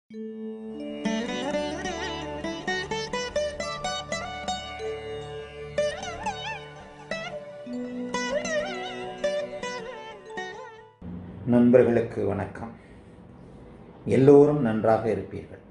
நண்பர்களுக்கு வணக்கம் எல்லோரும் நன்றாக இருப்பீர்கள்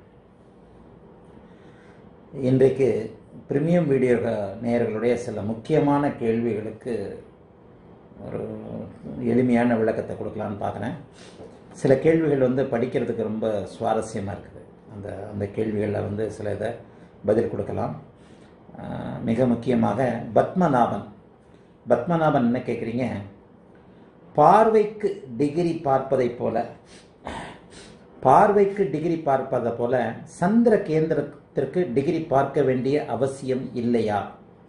இன்றைக்கு பிரீமியம் வீடியோ நேயர்களுடைய சில முக்கியமான கேள்விகளுக்கு ஒரு எளிமையான விளக்கத்தை கொடுக்கலான்னு பார்க்குறேன் சில கேள்விகள் வந்து படிக்கிறதுக்கு ரொம்ப சுவாரஸ்யமாக இருக்குது அந்த அந்த கேள்விகளில் வந்து சில இதை பதில் கொடுக்கலாம் ஆஹ் மிக முக்கியமாக பத்மநாபன் பத்மநாபன் என்ன கேட்குறீங்க பார்வைக்கு டிகிரி பார்ப்பதைப் போல பார்வைக்கு டிகிரி பார்ப்பதை போல சந்திர கேந்திரத்திற்கு டிகிரி பார்க்க வேண்டிய அவசியம் இல்லையா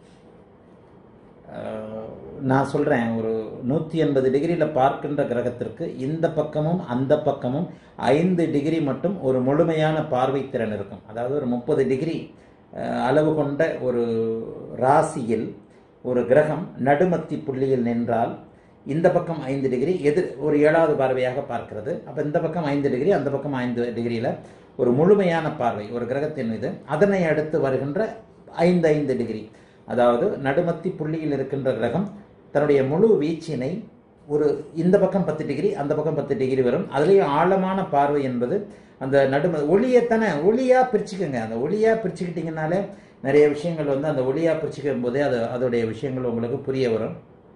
அஹ், நான் சொல்கிறேன் ஒரு நூற்றி எண்பது டிகிரியில் பார்க்கின்ற கிரகத்திற்கு இந்த பக்கமும் அந்த பக்கமும் ஐந்து டிகிரி மட்டும் ஒரு முழுமையான பார்வை திறன் இருக்கும் அதாவது ஒரு முப்பது டிகிரி அஹ், அளவு கொண்ட ஒரு ராசியில் ஒரு கிரகம் நடுமத்தி புள்ளியில் நின்றால் இந்த பக்கம் ஐந்து டிகிரி எதிர் ஒரு ஏழாவது பார்வையாக பார்க்கிறது அப்போ இந்த பக்கம் ஐந்து டிகிரி அந்த பக்கம் ஐந்து டிகிரியில் ஒரு முழுமையான பார்வை ஒரு கிரகத்தின் மீது அதனை அடுத்து வருகின்ற ஐந்து ஐந்து டிகிரி அதாவது நடுமத்தி புள்ளியில் இருக்கின்ற கிரகம் தன்னுடைய முழு வீச்சினை ஒரு இந்த பக்கம் பத்து டிகிரி அந்த பக்கம் பத்து டிகிரி வரும் அதுலேயும் ஆழமான பார்வை என்பது அந்த நடும ஒளியத்தானே ஒளியாக பிரிச்சுக்கோங்க அந்த ஒளியாக பிரிச்சுக்கிட்டிங்கனாலே நிறைய விஷயங்கள் வந்து அந்த ஒளியாக பிரிச்சுக்கும் போதே அது அதோடைய விஷயங்கள் உங்களுக்கு புரிய வரும்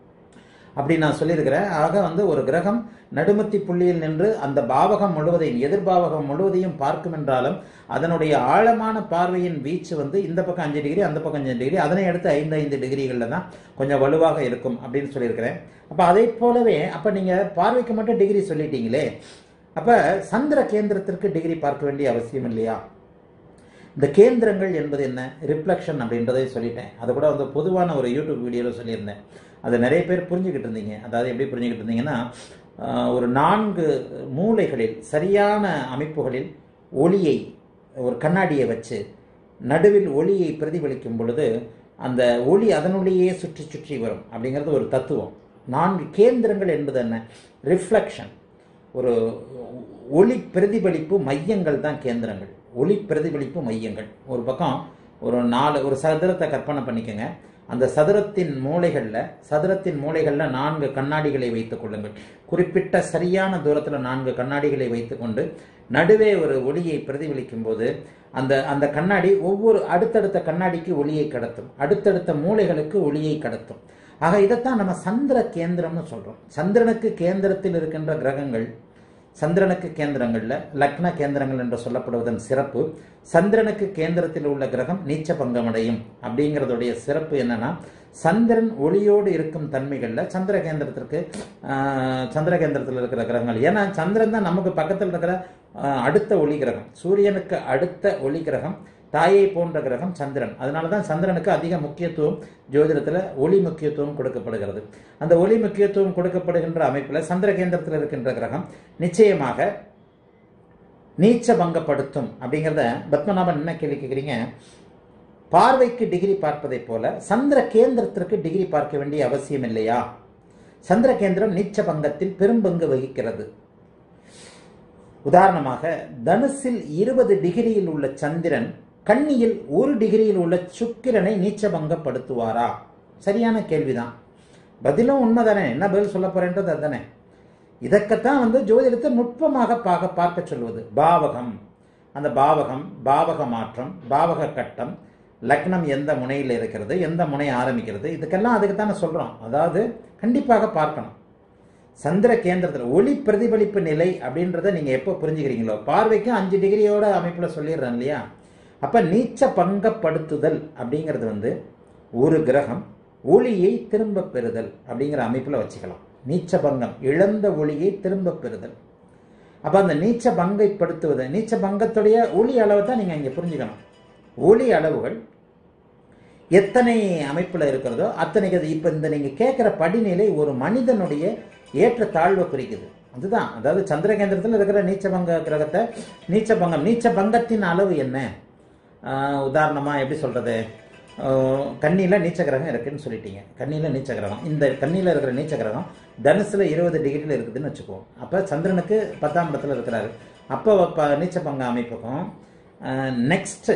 அப்படி நான் சொல்லியிருக்கிறேன் ஆக வந்து ஒரு கிரகம் நடுமத்தி புள்ளியில் நின்று அந்த பாவகம் முழுவதையும் எதிர்பாவகம் முழுவதையும் பார்க்கும் என்றாலும் அதனுடைய ஆழமான பார்வையின் வீச்சு வந்து இந்த பக்கம் அஞ்சு டிகிரி அந்த பக்கம் அஞ்சு டிகிரி அதனை அடுத்து ஐந்து ஐந்து டிகிரிகளில் தான் கொஞ்சம் வலுவாக இருக்கும் அப்படின்னு சொல்லியிருக்கிறேன் அப்போ அதை போலவே அப்போ நீங்கள் பார்வைக்கு மட்டும் டிகிரி சொல்லிட்டீங்களே அப்போ சந்திர கேந்திரத்திற்கு டிகிரி பார்க்க வேண்டிய அவசியம் இல்லையா இந்த கேந்திரங்கள் என்பது என்ன ரிஃப்ளெக்ஷன் அப்படின்றதை சொல்லிட்டேன் அது கூட வந்து பொதுவான ஒரு யூடியூப் வீடியோவில் சொல்லியிருந்தேன் அதை நிறைய பேர் புரிஞ்சுக்கிட்டு இருந்தீங்க அதாவது எப்படி புரிஞ்சுக்கிட்டு இருந்தீங்கன்னா ஆஹ், ஒரு நான்கு மூலைகளில் சரியான அமைப்புகளில் ஒளியை ஒரு கண்ணாடியை வச்சு நடுவில் ஒளியை பிரதிபலிக்கும் பொழுது அந்த ஒளி அதனுள்ளேயே சுற்றி சுற்றி வரும் அப்படிங்கிறது ஒரு தத்துவம் நான்கு கேந்திரங்கள் என்பது என்ன ரிஃப்ளெக்ஷன் ஒரு ஒளி பிரதிபலிப்பு மையங்கள் தான் கேந்திரங்கள் ஒளி பிரதிபலிப்பு மையங்கள் ஒரு பக்கம் ஒரு நாலு ஒரு சதுரத்தை கற்பனை பண்ணிக்கோங்க அந்த சதுரத்தின் மூலைகளில் சதுரத்தின் மூலைகளில் நான்கு கண்ணாடிகளை வைத்துக் கொள்ளுங்கள் குறிப்பிட்ட சரியான தூரத்தில் நான்கு கண்ணாடிகளை வைத்துக்கொண்டு நடுவே ஒரு ஒளியை பிரதிபலிக்கும் போது அந்த அந்த கண்ணாடி ஒவ்வொரு அடுத்தடுத்த கண்ணாடிக்கு ஒளியை கடத்தும் அடுத்தடுத்த மூலைகளுக்கு ஒளியை கடத்தும் ஆக இதைத்தான் நம்ம சந்திர கேந்திரம்னு சொல்றோம் சந்திரனுக்கு கேந்திரத்தில் இருக்கின்ற கிரகங்கள் சந்திரனுக்கு கேந்திரங்கள்ல லக்ன கேந்திரங்கள் என்று சொல்லப்படுவதன் சிறப்பு சந்திரனுக்கு கேந்திரத்தில் உள்ள கிரகம் நீச்ச பங்கமடையும் அப்படிங்கிறதுடைய சிறப்பு என்னன்னா சந்திரன் ஒளியோடு இருக்கும் தன்மைகளில் சந்திர கேந்திரத்திற்கு ஆஹ், சந்திர கேந்திரத்தில் இருக்கிற கிரகங்கள் ஏன்னா சந்திரன் தான் நமக்கு பக்கத்தில் இருக்கிற ஆஹ், அடுத்த ஒளி கிரகம் சூரியனுக்கு அடுத்த ஒளி கிரகம் தாயை போன்ற கிரகம் சந்திரன் அதனால தான் சந்திரனுக்கு அதிக முக்கியத்துவம் ஜோதிடத்தில் ஒளி முக்கியத்துவம் கொடுக்கப்படுகிறது அந்த ஒளி முக்கியத்துவம் கொடுக்கப்படுகின்ற அமைப்பில் சந்திர கேந்திரத்தில் இருக்கின்ற கிரகம் நிச்சயமாக நீச்ச பங்கப்படுத்தும் அப்படிங்கிறத பத்மநாபன் என்ன கேள்வி கேட்குறீங்க பார்வைக்கு டிகிரி பார்ப்பதைப் போல சந்திர கேந்திரத்திற்கு டிகிரி பார்க்க வேண்டிய அவசியம் இல்லையா சந்திர கேந்திரம் நீச்ச பங்கத்தில் பெரும்பங்கு வகிக்கிறது உதாரணமாக தனுசில் இருபது டிகிரியில் உள்ள சந்திரன் கன்னியில் ஒரு டிகிரியில் உள்ள சுக்கிரனை நீச்சபங்கப்படுத்துவாரா சரியான கேள்விதான் பதிலும் உண்மைதானே என்ன பதில் சொல்ல போறேன்றது அதுதானே இதற்குத்தான் வந்து ஜோதிடத்தை நுட்பமாக பார்க்க பார்க்க சொல்வது பாவகம் அந்த பாவகம் பாவக மாற்றம் பாவக கட்டம் லக்னம் எந்த முனையில் இருக்கிறது எந்த முனை ஆரம்பிக்கிறது இதுக்கெல்லாம் அதுக்கு தானே சொல்றோம் அதாவது கண்டிப்பாக பார்க்கணும் சந்திர கேந்திரத்தில் ஒளி பிரதிபலிப்பு நிலை அப்படின்றத நீங்க எப்போ புரிஞ்சுக்கிறீங்களோ பார்வைக்கு அஞ்சு டிகிரியோட அமைப்புல சொல்லிடுறேன் இல்லையா அப்ப நீச்ச பங்கப்படுத்துதல் அப்படிங்கிறது வந்து ஒரு கிரகம் ஒளியை திரும்ப பெறுதல் அப்படிங்கிற அமைப்புல வச்சுக்கலாம் நீச்ச பங்கம் இழந்த ஒளியை திரும்ப பெறுதல் அப்ப அந்த நீச்ச பங்கைப்படுத்துவது நீச்ச பங்கத்துடைய ஒளி அளவை தான் நீங்க இங்க புரிஞ்சுக்கணும் ஒளி அளவுகள் எத்தனை அமைப்புல இருக்கிறதோ அத்தனைக்கு அது இப்ப இந்த நீங்க கேட்கிற படிநிலை ஒரு மனிதனுடைய ஏற்ற தாழ்வை குறிக்குது அதுதான் அதாவது சந்திரகேந்திரத்தில் இருக்கிற நீச்சபங்க கிரகத்தை நீச்சபங்கம் நீச்ச பங்கத்தின் அளவு என்ன ஆஹ் உதாரணமா எப்படி சொல்றது ஆஹ் கன்னியில நீச்ச கிரகம் இருக்குன்னு சொல்லிட்டீங்க கன்னியில நீச்ச கிரகம் இந்த கன்னியில இருக்கிற நீச்ச கிரகம் தனுசுல இருபது டிகிரியில் இருக்குதுன்னு வச்சுக்குவோம் அப்ப சந்திரனுக்கு பத்தாம் இடத்துல இருக்கிறாரு அப்போ ப நீச்ச பங்க அமைப்புக்கும் நெக்ஸ்ட்டு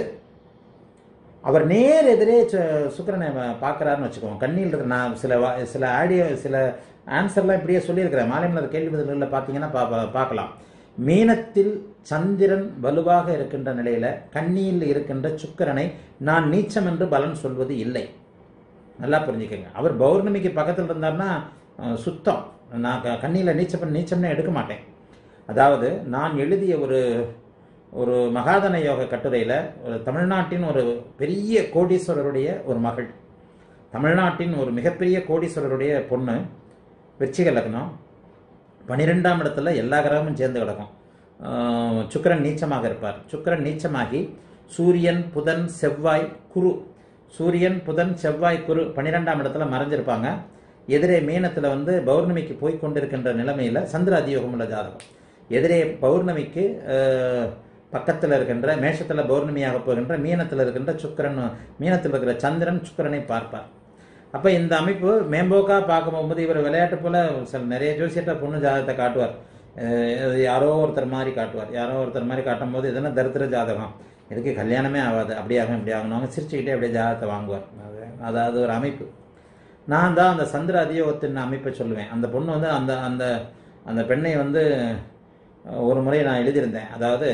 அவர் நேர் எதிரே சு- சுக்கிரனை பார்க்குறாருன்னு வச்சுக்கோங்க கண்ணியில் இருக்கிற நான் சில வா- சில ஆடியோ சில ஆன்சர்லாம் இப்படியே சொல்லியிருக்கிறேன் மாலைமலர் கேள்வி பதில்களில் பார்த்தீங்கன்னா பா பா- பார்க்கலாம் மீனத்தில் சந்திரன் வலுவாக இருக்கின்ற நிலையில கண்ணியில் இருக்கின்ற சுக்கிரனை நான் நீச்சம் என்று பலன் சொல்வது இல்லை நல்லா புரிஞ்சுக்கங்க அவர் பௌர்ணமிக்கு பக்கத்தில் இருந்தார்னா அஹ், சுத்தம் நான் க- கண்ணியில நீச்சம் நீச்சம்னே எடுக்க மாட்டேன் அதாவது நான் எழுதிய ஒரு ஒரு மகாதன யோக கட்டுரையில் ஒரு தமிழ்நாட்டின் ஒரு பெரிய கோடீஸ்வரருடைய ஒரு மகள் தமிழ்நாட்டின் ஒரு மிகப்பெரிய கோடீஸ்வரருடைய பொண்ணு விருச்சிக லக்னம் பன்னிரெண்டாம் இடத்துல எல்லா கிரகமும் சேர்ந்து கிடக்கும் ஆஹ் சுக்கிரன் நீச்சமாக இருப்பார் சுக்கிரன் நீச்சமாகி சூரியன் புதன் செவ்வாய் குரு சூரியன் புதன் செவ்வாய் குரு பன்னிரெண்டாம் இடத்துல மறைஞ்சிருப்பாங்க எதிரே மீனத்தில் வந்து பௌர்ணமிக்கு போய் கொண்டிருக்கின்ற நிலைமையில் சந்திர அதியோகம் உள்ள ஜாதகம் எதிரே பௌர்ணமிக்கு பக்கத்தில் இருக்கின்ற மேஷத்தில் பௌர்ணமியாக போகின்ற மீனத்தில் இருக்கின்ற சுக்கிரன் மீனத்தில் இருக்கிற சந்திரன் சுக்கிரனை பார்ப்பார் அப்போ இந்த அமைப்பு மேம்போக்காக பார்க்கும் போகும்போது இவர் விளையாட்டு போல சில நிறைய ஜோசியர்கிட்ட பொண்ணு ஜாதகத்தை காட்டுவார் அஹ் இது யாரோ ஒருத்தர் மாதிரி காட்டுவார் யாரோ ஒருத்தர் மாதிரி காட்டும் போது இதெல்லாம் தரித்திர ஜாதகம் இதுக்கு கல்யாணமே ஆகாது அப்படி ஆகும் இப்படி ஆகணும் அவங்க சிரிச்சுக்கிட்டே அப்படியே ஜாதகத்தை வாங்குவார் அது அதாவது ஒரு அமைப்பு நான் தான் அந்த சந்திர அதியோகத்தின் அமைப்பை சொல்லுவேன் அந்த பொண்ணு வந்து அந்த அந்த அந்த பெண்ணை வந்து அஹ், ஒரு முறை நான் எழுதியிருந்தேன் அதாவது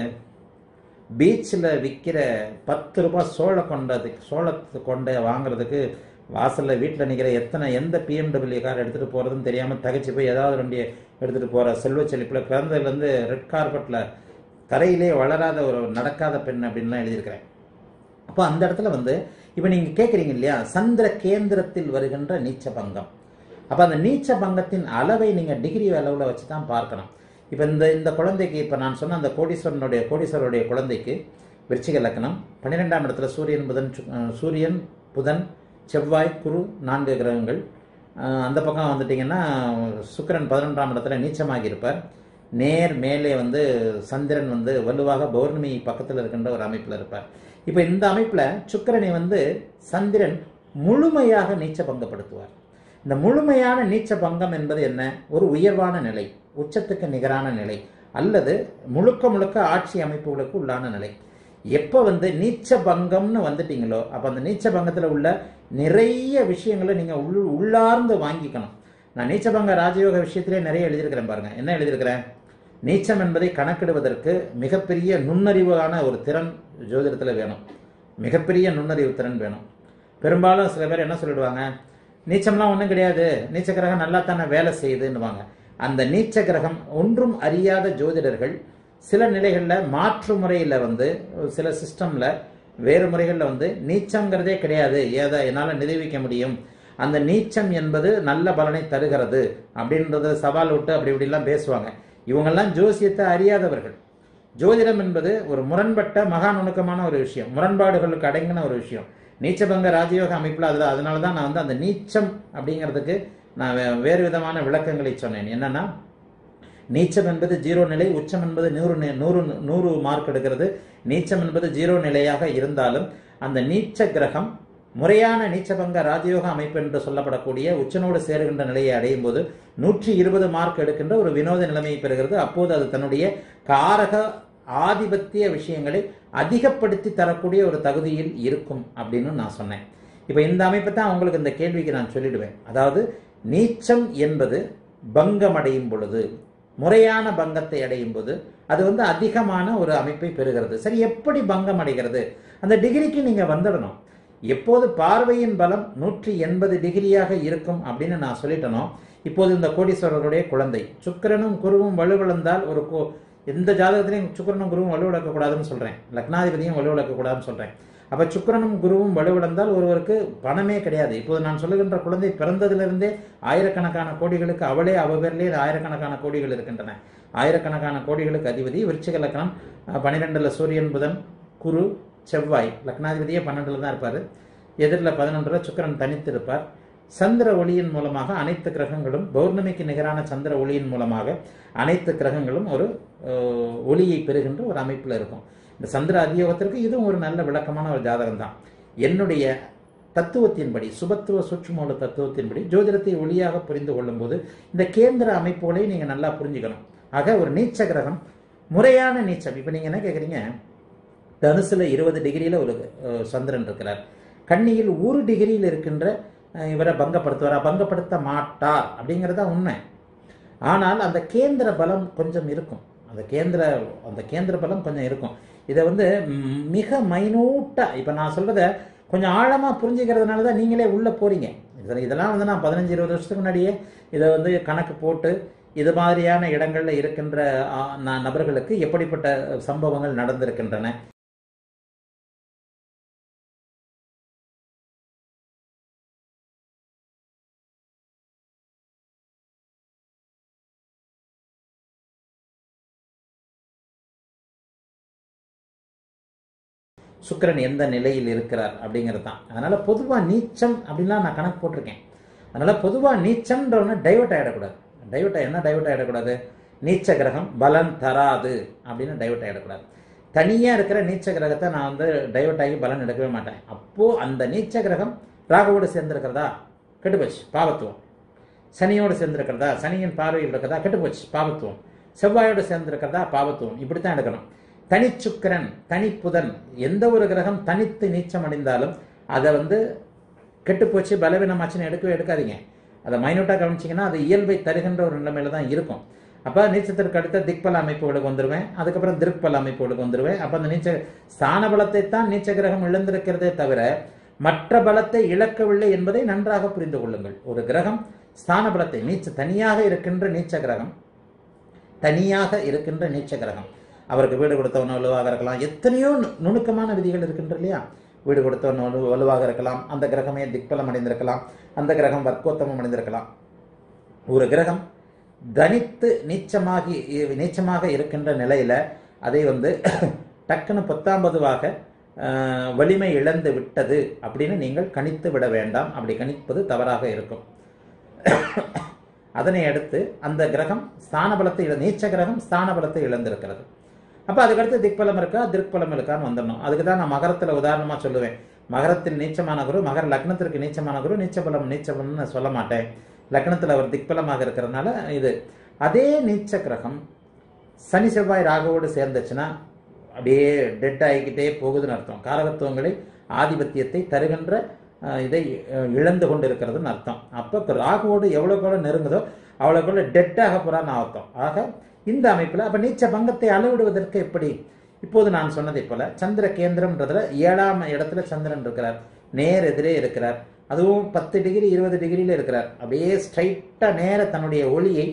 பீச்சில் விற்கிற பத்து ரூபாய் சோள கொண்டதுக்கு சோளத்து கொண்டை வாங்குறதுக்கு வாசலில் வீட்டில் நிற்கிற எத்தனை எந்த பிஎம்டபிள்யூ கார் எடுத்துகிட்டு போகிறதுன்னு தெரியாமல் தகச்சு போய் ஏதாவது ரெண்டு எடுத்துகிட்டு போகிற செல்வ செழிப்பில் பிறந்ததுலேருந்து ரெட் கார்பெட்டில் தரையிலே வளராத ஒரு நடக்காத பெண் அப்படின்லாம் எழுதியிருக்கிறேன் அப்போ அந்த இடத்துல வந்து இப்போ நீங்கள் கேட்குறீங்க இல்லையா சந்திர கேந்திரத்தில் வருகின்ற நீச்ச பங்கம் அப்போ அந்த நீச்ச பங்கத்தின் அளவை நீங்கள் டிகிரி அளவில் வச்சு தான் பார்க்கணும் இப்போ இந்த இந்த குழந்தைக்கு இப்போ நான் சொன்ன அந்த கோடீஸ்வரனுடைய கோடீஸ்வரருடைய குழந்தைக்கு விருச்சிக லக்னம் பன்னிரெண்டாம் இடத்துல சூரியன் புதன் சு- அஹ் சூரியன் புதன் செவ்வாய் குரு நான்கு கிரகங்கள் அஹ் அந்த பக்கம் வந்துட்டிங்கன்னா சுக்கிரன் பதினொன்றாம் இடத்துல நீச்சமாகி இருப்பார் நேர் மேலே வந்து சந்திரன் வந்து வலுவாக பௌர்ணமி பக்கத்தில் இருக்கின்ற ஒரு அமைப்பில் இருப்பார் இப்போ இந்த அமைப்பில் சுக்கிரனை வந்து சந்திரன் முழுமையாக நீச்ச பங்கப்படுத்துவார் இந்த முழுமையான நீச்ச பங்கம் என்பது என்ன ஒரு உயர்வான நிலை உச்சத்துக்கு நிகரான நிலை அல்லது முழுக்க முழுக்க ஆட்சி அமைப்புகளுக்கு உள்ளான நிலை எப்போ வந்து நீச்ச பங்கம்னு வந்துட்டீங்களோ அப்போ அந்த நீச்ச பங்கத்தில் உள்ள நிறைய விஷயங்களை நீங்கள் உள் உள்ளார்ந்து வாங்கிக்கணும் நான் நீச்சபங்க ராஜயோக விஷயத்திலே நிறைய எழுதியிருக்கிறேன் பாருங்க என்ன எழுதியிருக்கிறேன் நீச்சம் என்பதை கணக்கிடுவதற்கு மிகப்பெரிய நுண்ணறிவான ஒரு திறன் ஜோதிடத்தில் வேணும் மிகப்பெரிய நுண்ணறிவு திறன் வேணும் பெரும்பாலும் சில பேர் என்ன சொல்லிடுவாங்க நீச்சம்லாம் ஒன்றும் கிடையாது நீச்ச கிரகம் நல்லா தானே வேலை செய்யுதுன்னுவாங்க அந்த நீச்ச கிரகம் ஒன்றும் அறியாத ஜோதிடர்கள் சில நிலைகளில் மாற்று முறையில் வந்து சில சிஸ்டமில் வேறு முறைகளில் வந்து நீச்சங்கிறதே கிடையாது ஏதா என்னால் நிரூபிக்க முடியும் அந்த நீச்சம் என்பது நல்ல பலனை தருகிறது அப்படின்றத சவால் விட்டு அப்படி இப்படிலாம் பேசுவாங்க இவங்கெல்லாம் ஜோசியத்தை அறியாதவர்கள் ஜோதிடம் என்பது ஒரு முரண்பட்ட மகா நுணுக்கமான ஒரு விஷயம் முரண்பாடுகளுக்கு அடங்கின ஒரு விஷயம் நீச்சபங்க ராஜயோக அமைப்பில் அதில் அதனால தான் நான் வந்து அந்த நீச்சம் அப்படிங்கிறதுக்கு நான் வே- வேறு விதமான விளக்கங்களை சொன்னேன் என்னன்னா நீச்சம் என்பது ஜீரோ நிலை உச்சம் என்பது நூறு நி- நூறு நூறு மார்க் எடுக்கிறது நீச்சம் என்பது ஜீரோ நிலையாக இருந்தாலும் அந்த நீச்ச கிரகம் முறையான நீச்சபங்க ராஜயோக அமைப்பு என்று சொல்லப்படக்கூடிய உச்சனோடு சேருகின்ற நிலையை அடையும் போது நூற்றி இருபது மார்க் எடுக்கின்ற ஒரு வினோத நிலைமையை பெறுகிறது அப்போது அது தன்னுடைய காரக ஆதிபத்திய விஷயங்களை அதிகப்படுத்தி தரக்கூடிய ஒரு தகுதியில் இருக்கும் அப்படின்னு நான் சொன்னேன் இப்போ இந்த அமைப்பை தான் உங்களுக்கு இந்த கேள்விக்கு நான் சொல்லிடுவேன் அதாவது நீச்சம் என்பது பங்கம் அடையும் பொழுது முறையான பங்கத்தை அடையும் போது அது வந்து அதிகமான ஒரு அமைப்பை பெறுகிறது சரி எப்படி பங்கம் அடைகிறது அந்த டிகிரிக்கு நீங்க வந்துடணும் எப்போது பார்வையின் பலம் நூற்றி எண்பது டிகிரியாக இருக்கும் அப்படின்னு நான் சொல்லிட்டனோ இப்போது இந்த கோடீஸ்வரருடைய குழந்தை சுக்கிரனும் குருவும் வலுவிழந்தால் ஒரு கோ எந்த ஜாதகத்திலையும் சுக்கிரனும் குருவும் வலுவிழக்கக்கூடாதுன்னு சொல்றேன் லக்னாதிபதியும் வலுவிழக்கக்கூடாதுன்னு சொல்றேன் அப்ப சுக்கிரனும் குருவும் வலுவிழந்தால் ஒருவருக்கு பணமே கிடையாது இப்போது நான் சொல்லுகின்ற குழந்தை பிறந்ததிலிருந்தே ஆயிரக்கணக்கான கோடிகளுக்கு அவளே அவ பேர்லேயே ஆயிரக்கணக்கான கோடிகள் இருக்கின்றன ஆயிரக்கணக்கான கோடிகளுக்கு அதிபதி விருச்சிக லக்னம் அஹ், பன்னிரெண்டுல சூரியன் புதன் குரு செவ்வாய் லக்னாதிபதியே பன்னெண்டுல தான் இருப்பார் எதிரில் பதினொன்றுல சுக்கிரன் தனித்து இருப்பார் சந்திர ஒளியின் மூலமாக அனைத்து கிரகங்களும் பௌர்ணமிக்கு நிகரான சந்திர ஒளியின் மூலமாக அனைத்து கிரகங்களும் ஒரு அஹ், ஒளியை பெறுகின்ற ஒரு அமைப்பில் இருக்கும் இந்த சந்திர அதியோகத்திற்கு இதுவும் ஒரு நல்ல விளக்கமான ஒரு ஜாதகம் தான் என்னுடைய தத்துவத்தின்படி சுபத்துவ சுற்றுமூல தத்துவத்தின்படி ஜோதிடத்தை ஒளியாக புரிந்து கொள்ளும்போது இந்த கேந்திர அமைப்புகளை நீங்கள் நல்லா புரிஞ்சுக்கணும் ஆக ஒரு நீச்ச கிரகம் முறையான நீச்சம் இப்போ நீங்கள் என்ன கேட்குறீங்க தனுசுல இருபது டிகிரியில் ஒரு அஹ், சந்திரன் இருக்கிறார் கன்னியில் ஒரு டிகிரியில் இருக்கின்ற அஹ், இவரை பங்கப்படுத்துவாரா பங்கப்படுத்த மாட்டார் அப்படிங்கிறது தான் உண்மை ஆனால் அந்த கேந்திர பலம் கொஞ்சம் இருக்கும் அந்த கேந்திர அந்த கேந்திர பலம் கொஞ்சம் இருக்கும் இதை வந்து ம், மிக மைனூட்டாக இப்போ நான் சொல்றத கொஞ்சம் ஆழமாக புரிஞ்சுக்கிறதுனால தான் நீங்களே உள்ளே போறீங்க இதில் இதெல்லாம் வந்து நான் பதினஞ்சு இருபது வருஷத்துக்கு முன்னாடியே இதை வந்து கணக்கு போட்டு இது மாதிரியான இடங்களில் இருக்கின்ற ஆ, ந- நபர்களுக்கு எப்படிப்பட்ட சம்பவங்கள் நடந்திருக்கின்றன சுக்கிரன் எந்த நிலையில் இருக்கிறார் அப்படிங்கிறது தான் அதனால பொதுவா நீச்சம் அப்படின்லாம் நான் கணக்கு போட்டிருக்கேன் அதனால பொதுவா நீச்சம்ன்றவன டைவர்ட் ஆகிடக்கூடாது டைவர்ட் என்ன டைவர்ட் ஆகிடக்கூடாது நீச்ச கிரகம் பலன் தராது அப்படின்னு டைவர்ட் ஆகிடக்கூடாது தனியா இருக்கிற நீச்ச கிரகத்தை நான் வந்து டைவர்ட் ஆகி பலன் எடுக்கவே மாட்டேன் அப்போ அந்த நீச்ச கிரகம் ராகுவோடு சேர்ந்திருக்கிறதா கெட்டுப்போச்சு பாவத்துவம் சனியோடு சேர்ந்திருக்கிறதா சனியின் பார்வையில் இருக்கிறதா கெட்டுப்போச்சு பாவத்துவம் செவ்வாயோடு சேர்ந்திருக்கிறதா பாவத்துவம் இப்படித்தான் எடுக்கணும் தனிச்சுக்கிரன் தனிப்புதன் எந்த ஒரு கிரகம் தனித்து நீச்சம் அடைந்தாலும் அதை வந்து கெட்டுப்போச்சு பலவீனமாச்சுன்னு எடுக்கவே எடுக்காதீங்க அதை மைனூட்டாக கவனிச்சிங்கன்னா அது இயல்பை தருகின்ற ஒரு நிலைமையில தான் இருக்கும் அப்போ நீச்சத்திற்கு அடுத்த திக்பல அமைப்புகளுக்கு வந்துடுவேன் அதுக்கப்புறம் திருப்பல அமைப்புகளுக்கு வந்துடுவேன் அப்போ அந்த நீச்ச ஸ்தான பலத்தை தான் நீச்ச கிரகம் இழந்திருக்கிறதே தவிர மற்ற பலத்தை இழக்கவில்லை என்பதை நன்றாக புரிந்து கொள்ளுங்கள் ஒரு கிரகம் ஸ்தான பலத்தை நீச்ச தனியாக இருக்கின்ற நீச்ச கிரகம் தனியாக இருக்கின்ற நீச்ச கிரகம் அவருக்கு வீடு கொடுத்தவன் வலுவாக இருக்கலாம் எத்தனையோ நு- நுணுக்கமான விதிகள் இருக்கின்ற இல்லையா வீடு கொடுத்தவன் வலு வலுவாக இருக்கலாம் அந்த கிரகமே திக்பலம் அடைந்திருக்கலாம் அந்த கிரகம் வர்க்கோத்தமம் அடைந்திருக்கலாம் ஒரு கிரகம் தனித்து நீச்சமாகி நீச்சமாக இருக்கின்ற நிலையில அதை வந்து டக்குன்னு பத்தாம் பொதுவாக ஆஹ், வலிமை இழந்து விட்டது அப்படின்னு நீங்கள் கணித்து விட வேண்டாம் அப்படி கணிப்பது தவறாக இருக்கும் அதனை அடுத்து அந்த கிரகம் ஸ்தான பலத்தை இழ நீச்ச கிரகம் ஸ்தான பலத்தை இழந்திருக்கிறது அப்ப அதுக்கடுத்து திக்பலம் இருக்கா திருப்பலம் இருக்கான்னு வந்துடணும் அதுக்கு தான் நான் மகரத்துல உதாரணமா சொல்லுவேன் மகரத்தில் நீச்சமான குரு மகர லக்னத்திற்கு நீச்சமான குரு நீச்சபலம் நீச்சபலம்னு சொல்ல மாட்டேன் லக்னத்தில் அவர் திக்பலமாக இருக்கிறதுனால இது அதே நீச்ச கிரகம் சனி செவ்வாய் ராகுவோடு சேர்ந்துச்சுன்னா அப்படியே டெட் ஆகிக்கிட்டே போகுதுன்னு அர்த்தம் காரகத்துவங்களை ஆதிபத்தியத்தை தருகின்ற அஹ், இதை அஹ், இழந்து கொண்டு இருக்கிறதுன்னு அர்த்தம் அப்போ ராகுவோடு எவ்வளோக்கு எவ்வளோ நெருங்குதோ அவ்வளோக்கு எவ்வளோ டெட்டாக போகிறான்னு அர்த்தம் ஆக இந்த அமைப்பில் அப்போ நீச்ச பங்கத்தை அளவிடுவதற்கு எப்படி இப்போது நான் சொன்னதைப் போல சந்திர கேந்திரம்ன்றதுல ஏழாம் இடத்துல சந்திரன் இருக்கிறார் நேர் எதிரே இருக்கிறார் அதுவும் பத்து டிகிரி இருபது டிகிரியில இருக்கிறார் அப்படியே ஸ்ட்ரைட்டா நேர தன்னுடைய ஒளியை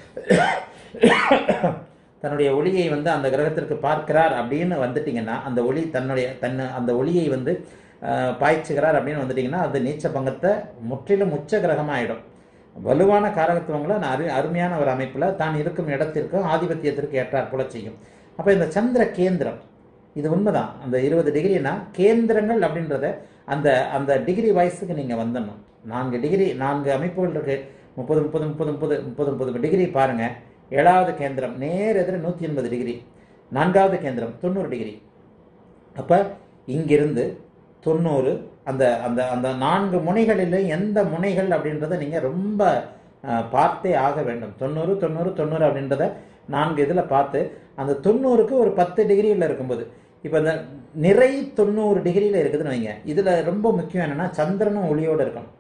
தன்னுடைய ஒளியை வந்து அந்த கிரகத்திற்கு பார்க்கிறார் அப்படின்னு வந்துட்டீங்கன்னா அந்த ஒளி தன்னுடைய தன்னை அந்த ஒளியை வந்து அஹ், பாய்ச்சுகிறார் அப்படின்னு வந்துட்டீங்கன்னா அது நீச்ச பங்கத்தை முற்றிலும் உச்ச கிரகமாயிடும் வலுவான காரகத்துவங்களை நான் அரு அருமையான ஒரு அமைப்புல தான் இருக்கும் இடத்திற்கும் ஆதிபத்தியத்திற்கு ஏற்றாற் போல செய்யும் அப்ப இந்த சந்திர கேந்திரம் இது உண்மைதான் அந்த இருபது டிகிரினா கேந்திரங்கள் அப்படின்றத அந்த அந்த டிகிரி வயசுக்கு நீங்க வந்துடணும் நான்கு டிகிரி நான்கு அமைப்புகள் இருக்கு முப்பது முப்பது முப்பது முப்பது முப்பது முப்பது டிகிரி பாருங்க ஏழாவது கேந்திரம் நேர் எதிர நூத்தி எண்பது டிகிரி நான்காவது கேந்திரம் தொண்ணூறு டிகிரி அப்ப இங்கிருந்து தொண்ணூறு அந்த அந்த அந்த நான்கு முனைகளில் எந்த முனைகள் அப்படின்றத நீங்க ரொம்ப அஹ், பார்த்தே ஆக வேண்டும் தொண்ணூறு தொண்ணூறு தொண்ணூறு அப்படின்றத நான்கு இதில் பார்த்து அந்த தொண்ணூறுக்கு ஒரு பத்து டிகிரியில் இருக்கும்போது இப்போ இந்த நிறை தொண்ணூறு டிகிரியில் இருக்குதுன்னு வைங்க இதில் ரொம்ப முக்கியம் என்னன்னா சந்திரனும் ஒளியோடு இருக்கணும்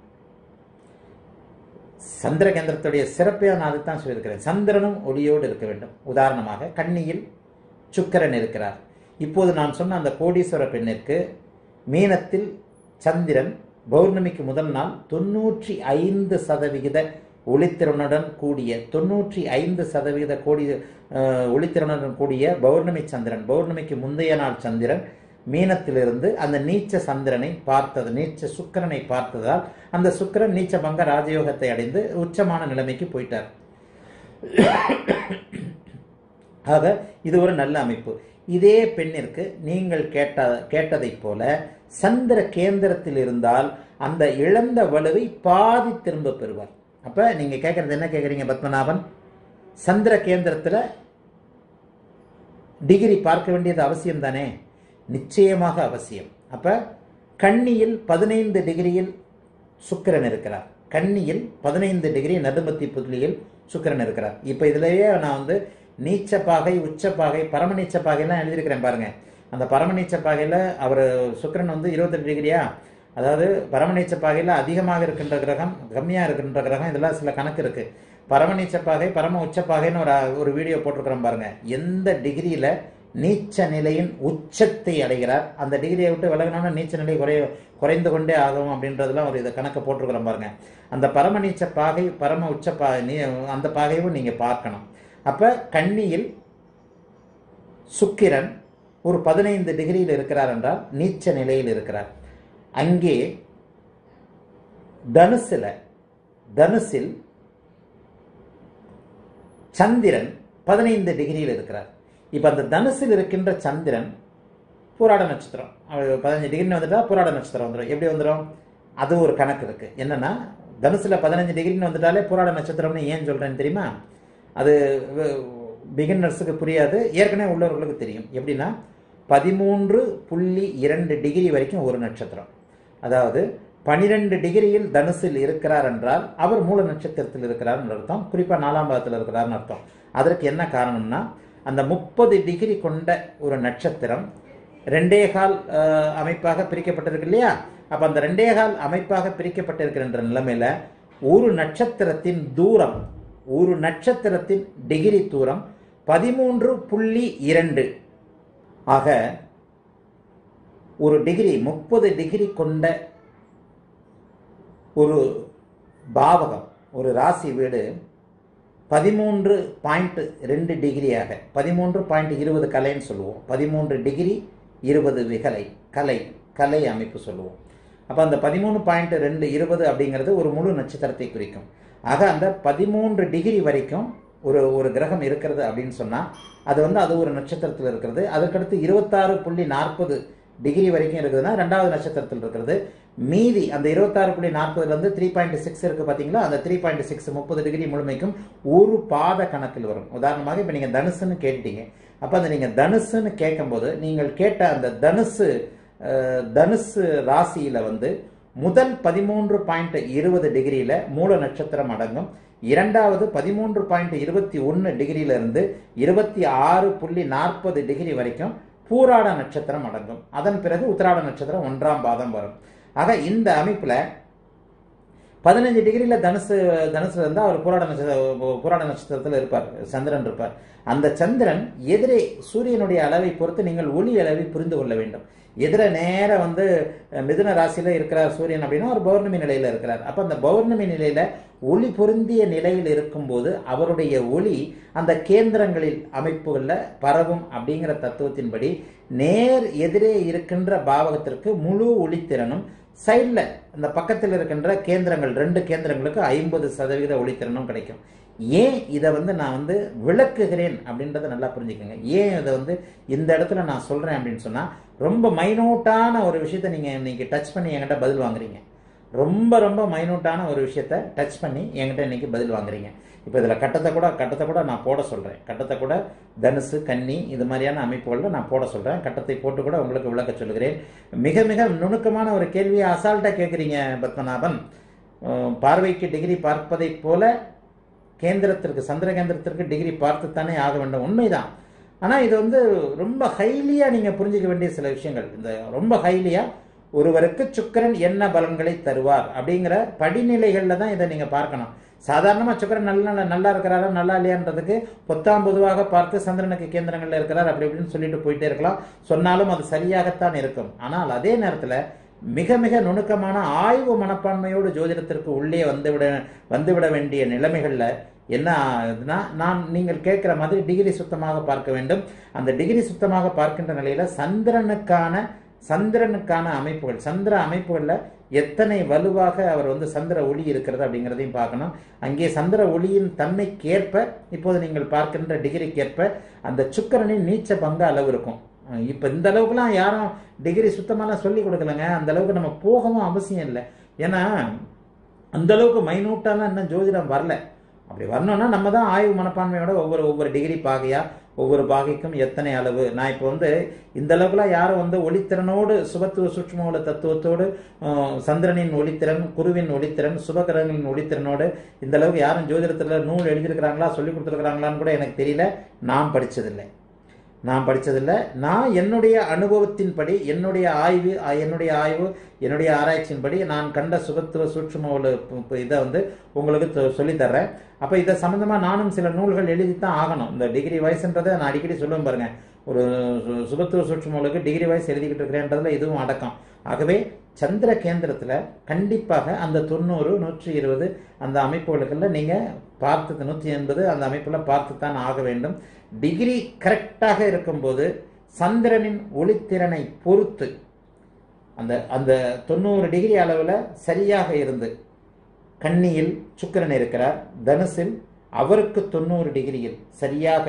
சந்திர கேந்திரத்துடைய சிறப்பே நான் அதுதான் சொல்லியிருக்கிறேன் சந்திரனும் ஒளியோடு இருக்க வேண்டும் உதாரணமாக கன்னியில் சுக்கிரன் இருக்கிறார் இப்போது நான் சொன்ன அந்த கோடீஸ்வர பெண்ணிற்கு மீனத்தில் சந்திரன் பௌர்ணமிக்கு முதல் நாள் தொண்ணூற்றி ஐந்து சதவிகித ஒளித்திறனுடன் கூடிய தொண்ணூற்றி ஐந்து சதவிகித கோடி அஹ், ஒளித்திறனுடன் கூடிய பௌர்ணமி சந்திரன் பௌர்ணமிக்கு முந்தைய நாள் சந்திரன் மீனத்திலிருந்து அந்த நீச்ச சந்திரனை பார்த்தது நீச்ச சுக்கிரனை பார்த்ததால் அந்த சுக்கிரன் நீச்ச பங்க ராஜயோகத்தை அடைந்து உச்சமான நிலைமைக்கு போயிட்டார் ஆக இது ஒரு நல்ல அமைப்பு இதே பெண்ணிற்கு நீங்கள் கேட்ட கேட்டதைப் போல சந்திர கேந்திரத்தில் இருந்தால் அந்த இழந்த வலுவை பாதி திரும்ப பெறுவார் அப்ப நீங்க கேட்கறது என்ன கேட்குறீங்க பத்மநாபன் சந்திர கேந்திரத்துல டிகிரி பார்க்க வேண்டியது அவசியம் தானே நிச்சயமாக அவசியம் அப்ப கன்னியில் பதினைந்து டிகிரியில் சுக்கிரன் இருக்கிறார் கன்னியில் பதினைந்து டிகிரி நடுமத்தி புள்ளியில் சுக்கிரன் இருக்கிறார் இப்போ இதுலயே நான் வந்து நீச்ச பாகை உச்ச பாகை பரம நீச்ச பாகைலாம் எழுதியிருக்கிறேன் பாருங்க அந்த பரமநீச்ச பாகையில் அவர் சுக்கிரன் வந்து இருபத்தெட்டு டிகிரியா அதாவது பரமநீச்ச பாகையில் அதிகமாக இருக்கின்ற கிரகம் கம்மியாக இருக்கின்ற கிரகம் இதெல்லாம் சில கணக்கு இருக்கு பரமநீச்ச பாகை பரம உச்ச பாகைன்னு ஒரு ஒரு வீடியோ போட்டிருக்கிறோம் பாருங்க எந்த டிகிரியில நீச்ச நிலையின் உச்சத்தை அடைகிறார் அந்த டிகிரியை விட்டு விலகினோம்னா நீச்ச நிலை குறைய குறைந்து கொண்டே ஆகும் அப்படின்றதுலாம் ஒரு இதை கணக்கு போட்டிருக்கிறோம் பாருங்க அந்த பரம நீச்ச பாகை பரம உச்ச பா நீ அந்த பாகையும் நீங்க பார்க்கணும் அப்ப கன்னியில் சுக்கிரன் ஒரு பதினைந்து டிகிரியில் இருக்கிறார் என்றால் நீச்ச நிலையில் இருக்கிறார் அங்கே தனுசுல தனுசில் சந்திரன் பதினைந்து டிகிரியில் இருக்கிறார் இப்ப அந்த தனுசில் இருக்கின்ற சந்திரன் பூராட நட்சத்திரம் அவர் பதினஞ்சு டிகிரின்னு வந்துட்டா பூராட நட்சத்திரம் வந்துடும் எப்படி வந்துடும் அது ஒரு கணக்கு இருக்கு என்னன்னா தனுசுல பதினஞ்சு டிகிரின்னு வந்துட்டாலே பூராட நட்சத்திரம்னு ஏன் சொல்றேன்னு தெரியுமா அது பிகினர்ஸுக்கு புரியாது ஏற்கனவே உள்ளவர்களுக்கு தெரியும் எப்படின்னா பதிமூன்று புள்ளி இரண்டு டிகிரி வரைக்கும் ஒரு நட்சத்திரம் அதாவது பனிரெண்டு டிகிரியில் தனுசில் இருக்கிறார் என்றால் அவர் மூல நட்சத்திரத்தில் இருக்கிறார்னு அர்த்தம் குறிப்பா நாலாம் பாதத்தில் இருக்கிறார்னு அர்த்தம் அதற்கு என்ன காரணம்னா அந்த முப்பது டிகிரி கொண்ட ஒரு நட்சத்திரம் ரெண்டே கால் அஹ், அமைப்பாக பிரிக்கப்பட்டிருக்கு இல்லையா அப்ப அந்த ரெண்டே கால் அமைப்பாக பிரிக்கப்பட்டிருக்கின்ற நிலைமையில ஒரு நட்சத்திரத்தின் தூரம் ஒரு நட்சத்திரத்தின் டிகிரி தூரம் பதிமூன்று புள்ளி இரண்டு ஆக ஒரு டிகிரி முப்பது டிகிரி கொண்ட ஒரு பாவகம் ஒரு ராசி வீடு பதிமூன்று பாயிண்ட் ரெண்டு டிகிரியாக பதிமூன்று பாயிண்ட் இருபது கலைன்னு சொல்லுவோம் பதிமூன்று டிகிரி இருபது விகலை கலை கலை அமைப்பு சொல்லுவோம் அப்போ அந்த பதிமூணு பாயிண்ட் ரெண்டு இருபது அப்படிங்கிறது ஒரு முழு நட்சத்திரத்தை குறிக்கும் ஆக அந்த பதிமூன்று டிகிரி வரைக்கும் ஒரு ஒரு கிரகம் இருக்கிறது அப்படின்னு சொன்னால் அது வந்து அது ஒரு நட்சத்திரத்தில் இருக்கிறது அதுக்கடுத்து இருபத்தாறு புள்ளி நாற்பது டிகிரி வரைக்கும் இருக்குதுன்னா ரெண்டாவது நட்சத்திரத்தில் இருக்கிறது மீதி அந்த இருபத்தாறு புள்ளி நாற்பதுலேருந்து த்ரீ பாயிண்ட் சிக்ஸ் இருக்குது பார்த்தீங்களா அந்த த்ரீ பாயிண்ட் சிக்ஸ் முப்பது டிகிரி முழுமைக்கும் ஒரு பாத கணக்கில் வரும் உதாரணமாக இப்போ நீங்கள் தனுசுன்னு கேட்டீங்க அப்போ அந்த நீங்கள் தனுசுன்னு கேட்கும்போது நீங்கள் கேட்ட அந்த தனுசு அஹ், தனுசு ராசியில் வந்து முதல் பதிமூன்று பாயிண்ட் இருபது டிகிரியில் மூல நட்சத்திரம் அடங்கும் இரண்டாவது பதிமூன்று பாயிண்ட் இருபத்தி ஒன்று டிகிரியிலிருந்து இருபத்தி ஆறு புள்ளி நாற்பது டிகிரி வரைக்கும் பூராட நட்சத்திரம் அடங்கும் அதன் பிறகு உத்திராட நட்சத்திரம் ஒன்றாம் பாதம் வரும் ஆக இந்த அமைப்புல பதினஞ்சு டிகிரியில தனுசு தனுசுல இருந்தா அவர் புராட நட்சத்திர புராட நட்சத்திரத்தில் இருப்பார் சந்திரன் இருப்பார் அந்த சந்திரன் எதிரே சூரியனுடைய அளவை பொறுத்து நீங்கள் ஒளி அளவை புரிந்து கொள்ள வேண்டும் எதிர நேர வந்து அஹ், மிதுன ராசியில இருக்கிறார் சூரியன் அப்படின்னா ஒரு பௌர்ணமி நிலையில இருக்கிறார் அப்ப அந்த பௌர்ணமி நிலையில ஒளி பொருந்திய நிலையில் இருக்கும்போது அவருடைய ஒளி அந்த கேந்திரங்களில் அமைப்புகள்ல பரவும் அப்படிங்கிற தத்துவத்தின்படி நேர் எதிரே இருக்கின்ற பாவகத்திற்கு முழு ஒளித்திறனும் சைடில் இந்த பக்கத்தில் இருக்கின்ற கேந்திரங்கள் ரெண்டு கேந்திரங்களுக்கு ஐம்பது சதவீத ஒளித்திறனும் கிடைக்கும் ஏன் இதை வந்து நான் வந்து விளக்குகிறேன் அப்படின்றத நல்லா புரிஞ்சுக்கோங்க ஏன் இதை வந்து இந்த இடத்துல நான் சொல்றேன் அப்படின்னு சொன்னா ரொம்ப மைனூட்டான ஒரு விஷயத்த நீங்க இன்னைக்கு டச் பண்ணி என்கிட்ட பதில் வாங்குறீங்க ரொம்ப ரொம்ப மைனூட்டான ஒரு விஷயத்த டச் பண்ணி என்கிட்ட இன்னைக்கு பதில் வாங்குறீங்க இப்போ இதில் கட்டத்தை கூட கட்டத்தை கூட நான் போட சொல்கிறேன் கட்டத்தை கூட தனுசு கன்னி இது மாதிரியான அமைப்புகளில் நான் போட சொல்கிறேன் கட்டத்தை போட்டு கூட உங்களுக்கு விளக்க சொல்லுகிறேன் மிக மிக நுணுக்கமான ஒரு கேள்வியை அசால்ட்டாக கேட்குறீங்க பத்மநாபன் அஹ் பார்வைக்கு டிகிரி பார்ப்பதைப் போல கேந்திரத்திற்கு சந்திர கேந்திரத்திற்கு டிகிரி பார்த்துத்தானே ஆக வேண்டும் உண்மைதான் ஆனால் இது வந்து ரொம்ப ஹைலியாக நீங்கள் புரிஞ்சுக்க வேண்டிய சில விஷயங்கள் இந்த ரொம்ப ஹைலியாக ஒருவருக்கு சுக்கிரன் என்ன பலன்களை தருவார் அப்படிங்கிற படிநிலைகளில் தான் இதை நீங்கள் பார்க்கணும் சாதாரணமாக சுக்கிரன் நல்ல நல்ல நல்லா இருக்கிறாரா நல்லா இல்லையான்றதுக்கு பொத்தாம் பொதுவாக பார்த்து சந்திரனுக்கு கேந்திரங்களில் இருக்கிறார் அப்படி இப்படின்னு சொல்லிட்டு போயிட்டே இருக்கலாம் சொன்னாலும் அது சரியாகத்தான் இருக்கும் ஆனால் அதே நேரத்தில் மிக மிக நுணுக்கமான ஆய்வு மனப்பான்மையோடு ஜோதிடத்திற்கு உள்ளே வந்துவிட வந்துவிட வேண்டிய நிலைமைகளில் என்ன ஆகுதுன்னா நான் நீங்கள் கேட்குற மாதிரி டிகிரி சுத்தமாக பார்க்க வேண்டும் அந்த டிகிரி சுத்தமாக பார்க்கின்ற நிலையில சந்திரனுக்கான சந்திரனுக்கான அமைப்புகள் சந்திர அமைப்புகளில் எத்தனை வலுவாக அவர் வந்து சந்திர ஒளி இருக்கிறது அப்படிங்கிறதையும் பார்க்கணும் அங்கே சந்திர ஒளியின் தன்மைக்கேற்ப இப்போது நீங்கள் பார்க்கின்ற டிகிரிக்கேற்ப அந்த சுக்கிரனின் நீச்ச பங்க அளவு இருக்கும் அஹ் இப்ப இந்த அளவுக்குலாம் யாரும் டிகிரி சுத்தமாலாம் சொல்லி கொடுக்கலங்க அந்த அளவுக்கு நம்ம போகவும் அவசியம் இல்லை ஏன்னா அந்த அளவுக்கு மைனூட்டாலாம் இன்னும் ஜோதிடம் வரல அப்படி வரணும்னா நம்ம தான் ஆய்வு மனப்பான்மையோட ஒவ்வொரு ஒவ்வொரு டிகிரி பாகையா ஒவ்வொரு பாகைக்கும் எத்தனை அளவு நான் இப்போ வந்து இந்த அளவுக்குலாம் யாரும் வந்து ஒளித்திறனோடு சுபத்துவ சூட்சுமோட தத்துவத்தோடு அஹ், சந்திரனின் ஒளித்திறன் குருவின் ஒளித்திறன் சுபகிரகங்களின் ஒளித்திறனோடு இந்த அளவுக்கு யாரும் ஜோதிடத்தில் நூல் எழுதியிருக்கிறாங்களா சொல்லி கொடுத்துருக்குறாங்களான்னு கூட எனக்கு தெரியல நான் படிச்சதில்லை நான் படிச்சதில்லை நான் என்னுடைய அனுபவத்தின்படி என்னுடைய ஆய்வு அ- என்னுடைய ஆய்வு என்னுடைய ஆராய்ச்சியின்படி நான் கண்ட சுபத்துவ சூட்சும உள்ள ப- ப- இதை வந்து உங்களுக்கு தொ- சொல்லித் தர்றேன் அப்போ இதை சம்மந்தமாக நானும் சில நூல்கள் எழுதி தான் ஆகணும் இந்த டிகிரி வயசுன்றதை நான் அடிக்கடி சொல்லுவேன் பாருங்க ஒரு சு- சுபத்துவ சூட்சுமங்களுக்கு டிகிரி வயசு எழுதிக்கிட்டு இருக்கிறேன்றதுல இதுவும் அடக்கம் ஆகவே சந்திர கேந்திரத்தில் கண்டிப்பாக அந்த தொண்ணூறு நூற்றி இருபது அந்த அமைப்புகளுக்குள்ள நீங்கள் பார்த்து நூற்றி எண்பது அந்த அமைப்பில் பார்த்து தான் ஆக வேண்டும் டிகிரி கரெக்டாக இருக்கும்போது சந்திரனின் ஒளித்திறனை பொறுத்து அந்த அந்த தொண்ணூறு டிகிரி அளவில் சரியாக இருந்து கன்னியில் சுக்கிரன் இருக்கிறார் தனுசில் அவருக்கு தொண்ணூறு டிகிரியில் சரியாக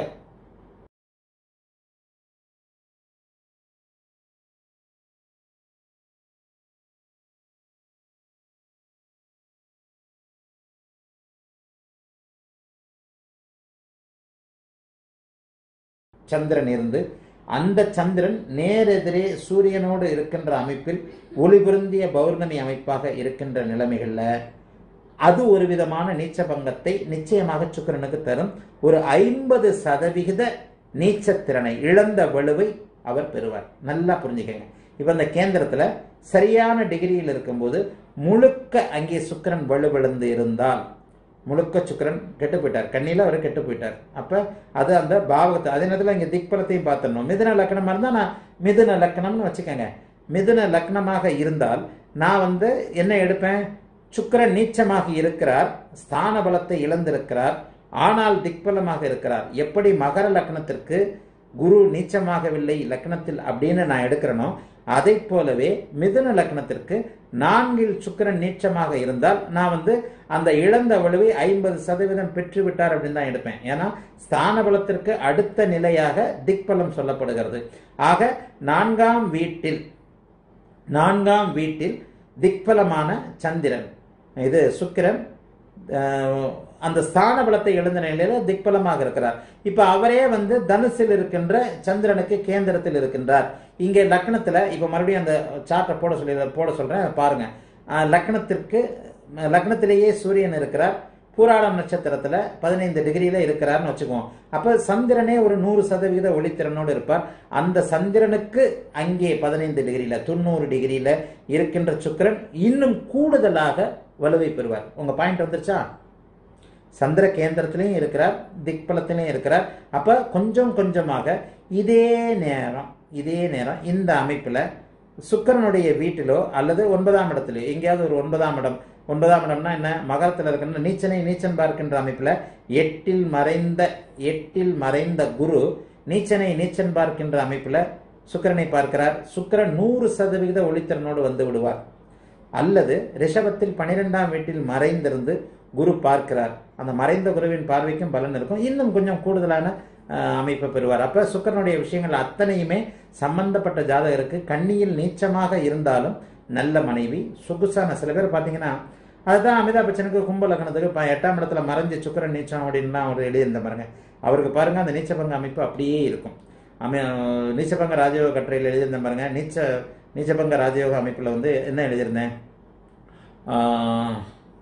சந்திரன் இருந்து அந்த சந்திரன் நேரெதிரே சூரியனோடு இருக்கின்ற அமைப்பில் ஒளிபுருந்திய பௌர்ணமி அமைப்பாக இருக்கின்ற நிலைமைகள்ல அது ஒரு விதமான நீச்ச பங்கத்தை நிச்சயமாக சுக்கிரனுக்கு தரும் ஒரு ஐம்பது சதவிகித நீச்சத்திறனை இழந்த வலுவை அவர் பெறுவார் நல்லா புரிஞ்சுக்கங்க இப்ப இந்த கேந்திரத்துல சரியான டிகிரியில் இருக்கும்போது முழுக்க அங்கே சுக்கிரன் வலுவிழந்து இருந்தால் முழுக்க சுக்கிரன் கெட்டு போயிட்டார் கண்ணியில் அவர் கெட்டு போயிட்டார் அப்போ அது அந்த பாவகத்தை அதே நேரத்தில் இங்கே திக்பலத்தையும் பார்த்துடணும் மிதுன லக்னமாக இருந்தால் நான் மிதுன லக்னம்னு வச்சுக்கோங்க மிதுன லக்னமாக இருந்தால் நான் வந்து என்ன எடுப்பேன் சுக்கிரன் நீச்சமாக இருக்கிறார் ஸ்தான பலத்தை இழந்திருக்கிறார் ஆனால் திக்பலமாக இருக்கிறார் எப்படி மகர லக்னத்திற்கு குரு நீச்சமாகவில்லை லக்னத்தில் அப்படின்னு நான் எடுக்கிறேனோ அதை போலவே மிதுன லக்னத்திற்கு நான்கில் சுக்கிரன் நீச்சமாக இருந்தால் நான் வந்து அந்த இழந்த வலுவை ஐம்பது சதவீதம் பெற்று விட்டார் அப்படின்னு தான் எடுப்பேன் ஏன்னா ஸ்தான பலத்திற்கு அடுத்த நிலையாக திக்பலம் சொல்லப்படுகிறது ஆக நான்காம் வீட்டில் நான்காம் வீட்டில் திக்பலமான சந்திரன் இது சுக்கிரன் அஹ், அந்த ஸ்தான பலத்தை எழுந்த நிலையில திக்பலமாக இருக்கிறார் இப்ப அவரே வந்து தனுசில் இருக்கின்ற சந்திரனுக்கு கேந்திரத்தில் இருக்கின்றார் இங்கே லக்னத்துல இப்ப மறுபடியும் அந்த சார்ட்டை போட சொல்லி போட சொல்றேன் பாருங்க அஹ், லக்னத்திற்கு லக்னத்திலேயே சூரியன் இருக்கிறார் பூராடம் நட்சத்திரத்துல பதினைந்து டிகிரியில இருக்கிறார்னு வச்சுக்குவோம் அப்ப சந்திரனே ஒரு நூறு சதவீத ஒளித்திறனோடு இருப்பார் அந்த சந்திரனுக்கு அங்கே பதினைந்து டிகிரியில தொண்ணூறு டிகிரியில இருக்கின்ற சுக்கிரன் இன்னும் கூடுதலாக வலுவை பெறுவார் உங்க பாயிண்ட் வந்துருச்சா சந்திர கேந்திரத்திலையும் இருக்கிறார் திக்பலத்திலையும் இருக்கிறார் அப்ப கொஞ்சம் கொஞ்சமாக இதே நேரம் இதே நேரம் இந்த அமைப்புல சுக்கிரனுடைய வீட்டிலோ அல்லது ஒன்பதாம் இடத்திலோ எங்கேயாவது ஒரு ஒன்பதாம் இடம் ஒன்பதாம் இடம்னா என்ன மகரத்தில் இருக்கின்ற நீச்சனை நீச்சன் பார்க்கின்ற அமைப்புல எட்டில் மறைந்த எட்டில் மறைந்த குரு நீச்சனை நீச்சன் பார்க்கின்ற அமைப்புல சுக்கிரனை பார்க்கிறார் சுக்கிரன் நூறு சதவிகித ஒளித்திறனோடு வந்து விடுவார் அல்லது ரிஷபத்தில் பனிரெண்டாம் வீட்டில் மறைந்திருந்து குரு பார்க்கிறார் அந்த மறைந்த குருவின் பார்வைக்கும் பலன் இருக்கும் இன்னும் கொஞ்சம் கூடுதலான அஹ், அமைப்பை பெறுவார் அப்ப சுக்கிரனுடைய விஷயங்கள் அத்தனையுமே சம்பந்தப்பட்ட ஜாதகருக்கு கண்ணியில் நீச்சமாக இருந்தாலும் நல்ல மனைவி சொகுசான சில பேர் பார்த்தீங்கன்னா அதுதான் அமிதாப் பச்சனுக்கு கும்ப லக்னத்துக்கு ப- எட்டாம் இடத்துல மறைஞ்ச சுக்கிரன் நீச்சம் அப்படின்லாம் அவர் எழுதியிருந்த பாருங்க அவருக்கு பாருங்க அந்த நீச்சபங்க அமைப்பு அப்படியே இருக்கும் அமை நீச்சபங்க ராஜயோக கட்டுரையில் எழுதியிருந்த பாருங்க நீச்ச நீச்சபங்க ராஜயோக அமைப்பில் வந்து என்ன எழுதியிருந்தேன் ஆஹ்,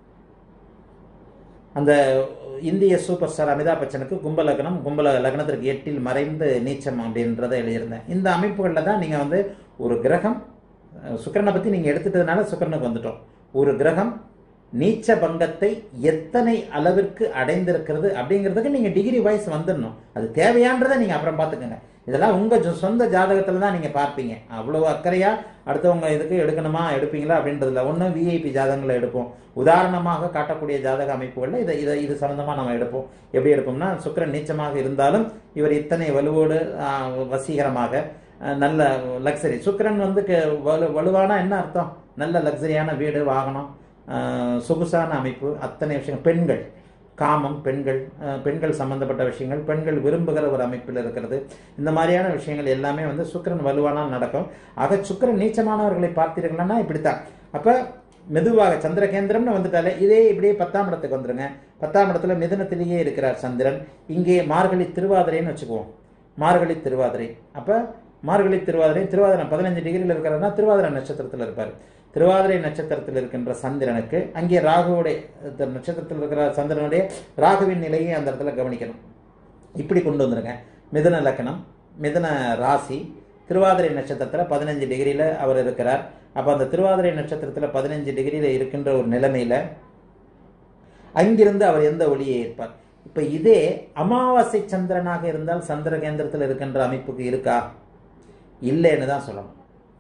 அந்த இந்திய சூப்பர் ஸ்டார் அமிதாப் பச்சனுக்கு கும்ப லக்னம் கும்பல லக்னத்திற்கு எட்டில் மறைந்து நீச்சம் அப்படின்றத எழுதியிருந்தேன் இந்த அமைப்புகளில் தான் நீங்கள் வந்து ஒரு கிரகம் அஹ், சுக்கிரனை பற்றி நீங்கள் எடுத்துட்டதுனால சுக்கிரனுக்கு வந்துட்டோம் ஒரு கிரகம் நீச்ச பங்கத்தை எத்தனை அளவிற்கு அடைந்திருக்கிறது அப்படிங்கிறதுக்கு நீங்கள் டிகிரி வைஸ் வந்துடணும் அது தேவையான்றதை நீங்கள் அப்புறம் பார்த்துக்கோங்க இதெல்லாம் உங்கள் சொந்த ஜாதகத்தில் தான் நீங்கள் பார்ப்பீங்க அவ்வளோ அக்கறையா அடுத்தவங்க இதுக்கு எடுக்கணுமா எடுப்பீங்களா அப்படின்றதுல ஒன்று விஐபி ஜாதகங்களை எடுப்போம் உதாரணமாக காட்டக்கூடிய ஜாதக அமைப்புகளில் இதை இதை இது சம்மந்தமாக நம்ம எடுப்போம் எப்படி எடுப்போம்னா சுக்கிரன் நீச்சமாக இருந்தாலும் இவர் இத்தனை வலுவோடு ஆஹ், வசீகரமாக அஹ், நல்ல லக்ஸரி சுக்கிரன் வந்து க- வலு வலுவானா என்ன அர்த்தம் நல்ல லக்ஸரியான வீடு வாகனம் அஹ், சொகுசான அமைப்பு அத்தனை விஷயங்கள் பெண்கள் காமம் பெண்கள் அஹ், பெண்கள் சம்பந்தப்பட்ட விஷயங்கள் பெண்கள் விரும்புகிற ஒரு அமைப்பில் இருக்கிறது இந்த மாதிரியான விஷயங்கள் எல்லாமே வந்து சுக்கிரன் வலுவானால் நடக்கும் ஆக சுக்கிரன் நீச்சமானவர்களை பார்த்தீர்கள்னா இப்படித்தான் அப்ப மெதுவாக சந்திர கேந்திரம்னு வந்துட்டாலே இதே இப்படியே பத்தாம் இடத்துக்கு வந்துருங்க பத்தாம் இடத்துல மிதுனத்திலேயே இருக்கிறார் சந்திரன் இங்கே மார்கழி திருவாதிரைன்னு வச்சுக்குவோம் மார்கழி திருவாதிரை அப்ப மார்கழி திருவாதிரை திருவாதிரை பதினஞ்சு டிகிரியில் இருக்கிறாருன்னா திருவாதிரை நட்சத்திரத்தில் இருப்பார் திருவாதிரை நட்சத்திரத்தில் இருக்கின்ற சந்திரனுக்கு அங்கே ராகுவுடைய இந்த நட்சத்திரத்தில் இருக்கிற சந்திரனுடைய ராகுவின் நிலையை அந்த இடத்துல கவனிக்கணும் இப்படி கொண்டு வந்துருங்க மிதுன லக்னம் மிதுன ராசி திருவாதிரை நட்சத்திரத்தில் பதினஞ்சு டிகிரியில் அவர் இருக்கிறார் அப்போ அந்த திருவாதிரை நட்சத்திரத்தில் பதினஞ்சு டிகிரியில் இருக்கின்ற ஒரு நிலைமையில் அங்கிருந்து அவர் எந்த ஒளியை ஏற்பார் இப்போ இதே அமாவாசை சந்திரனாக இருந்தால் சந்திர கேந்திரத்தில் இருக்கின்ற அமைப்புக்கு இருக்கா இல்லைன்னு தான் சொல்லணும்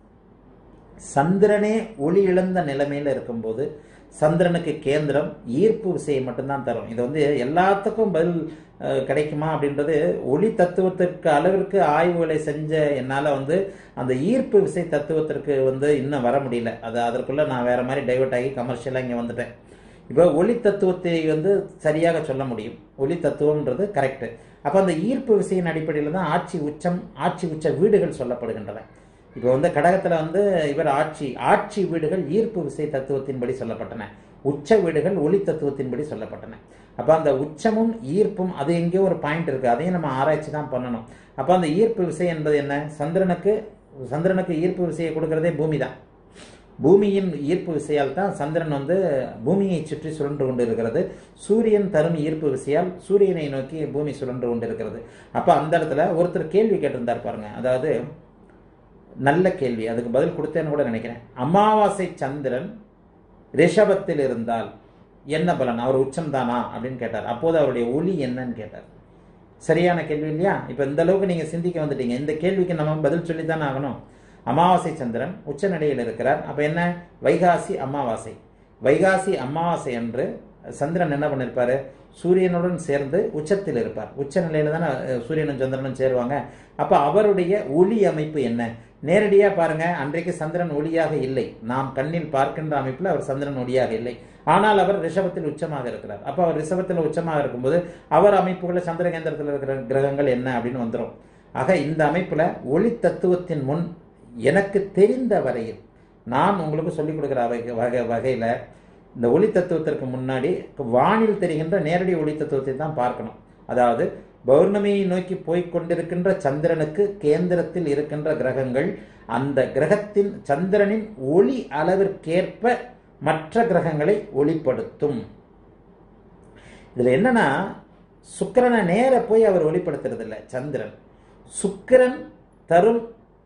சந்திரனே ஒளி இழந்த நிலைமையில இருக்கும்போது சந்திரனுக்கு கேந்திரம் ஈர்ப்பு விசையை மட்டும்தான் தரும் இது வந்து எல்லாத்துக்கும் பதில் அஹ், கிடைக்குமா அப்படின்றது ஒளி தத்துவத்திற்கு அளவிற்கு ஆய்வுகளை செஞ்ச என்னால் வந்து அந்த ஈர்ப்பு விசை தத்துவத்திற்கு வந்து இன்னும் வர முடியல அது அதற்குள்ள நான் வேற மாதிரி டைவர்ட் ஆகி கமர்ஷியலாக இங்கே வந்துட்டேன் இப்போ ஒளி தத்துவத்தை வந்து சரியாக சொல்ல முடியும் ஒளி தத்துவம்ன்றது கரெக்டு அப்போ அந்த ஈர்ப்பு விசையின் அடிப்படையில் தான் ஆட்சி உச்சம் ஆட்சி உச்ச வீடுகள் சொல்லப்படுகின்றன இப்போ வந்து கடகத்தில் வந்து இவர் ஆட்சி ஆட்சி வீடுகள் ஈர்ப்பு விசை தத்துவத்தின்படி சொல்லப்பட்டன உச்ச வீடுகள் ஒளி தத்துவத்தின்படி சொல்லப்பட்டன அப்போ அந்த உச்சமும் ஈர்ப்பும் அது எங்கேயோ ஒரு பாயிண்ட் இருக்கு அதையும் நம்ம ஆராய்ச்சி தான் பண்ணணும் அப்போ அந்த ஈர்ப்பு விசை என்பது என்ன சந்திரனுக்கு சந்திரனுக்கு ஈர்ப்பு விசையை கொடுக்கறதே பூமி தான் பூமியின் ஈர்ப்பு விசையால் தான் சந்திரன் வந்து பூமியை சுற்றி சுழன்று கொண்டு இருக்கிறது சூரியன் தரும் ஈர்ப்பு விசையால் சூரியனை நோக்கி பூமி சுழன்று கொண்டு இருக்கிறது அப்போ அந்த இடத்துல ஒருத்தர் கேள்வி கேட்டிருந்தார் பாருங்க அதாவது நல்ல கேள்வி அதுக்கு பதில் கொடுத்தேன்னு கூட நினைக்கிறேன் அமாவாசை சந்திரன் ரிஷபத்தில் இருந்தால் என்ன பலன் அவர் உச்சம் தானா அப்படின்னு கேட்டார் அப்போது அவருடைய ஒளி என்னன்னு கேட்டார் சரியான கேள்வி இல்லையா இப்போ இந்த அளவுக்கு நீங்க சிந்திக்க வந்துட்டீங்க இந்த கேள்விக்கு நம்ம பதில் சொல்லி தானே ஆகணும் அமாவாசை சந்திரன் உச்ச நிலையில் இருக்கிறார் அப்ப என்ன வைகாசி அமாவாசை வைகாசி அமாவாசை அன்று சந்திரன் என்ன பண்ணிருப்பாரு சூரியனுடன் சேர்ந்து உச்சத்தில் இருப்பார் உச்ச நிலையில தானே அஹ், சூரியனும் சந்திரனும் சேருவாங்க அப்ப அவருடைய ஒளி அமைப்பு என்ன நேரடியா பாருங்க அன்றைக்கு சந்திரன் ஒளியாக இல்லை நாம் கண்ணில் பார்க்கின்ற அமைப்புல அவர் சந்திரன் ஒளியாக இல்லை ஆனால் அவர் ரிஷபத்தில் உச்சமாக இருக்கிறார் அப்ப அவர் ரிஷபத்தில் உச்சமாக இருக்கும்போது அவர் அமைப்புகளை சந்திர கேந்திரத்தில் இருக்கிற கிரகங்கள் என்ன அப்படின்னு வந்துரும் ஆக இந்த அமைப்புல ஒளி தத்துவத்தின் முன் எனக்கு தெரிந்த வரையில் நான் உங்களுக்கு சொல்லிக் கொடுக்குற வகை வகை வகையில இந்த ஒளி தத்துவத்திற்கு முன்னாடி வானில் தெரிகின்ற நேரடி ஒளி தத்துவத்தை தான் பார்க்கணும் அதாவது பௌர்ணமியை நோக்கி போய்க் கொண்டிருக்கின்ற சந்திரனுக்கு கேந்திரத்தில் இருக்கின்ற கிரகங்கள் அந்த கிரகத்தின் சந்திரனின் ஒளி அளவிற்கேற்ப மற்ற கிரகங்களை ஒளிப்படுத்தும் இதுல என்னன்னா சுக்கிரனை நேர போய் அவர் ஒளிப்படுத்துறது இல்ல சந்திரன் சுக்கிரன் தரும்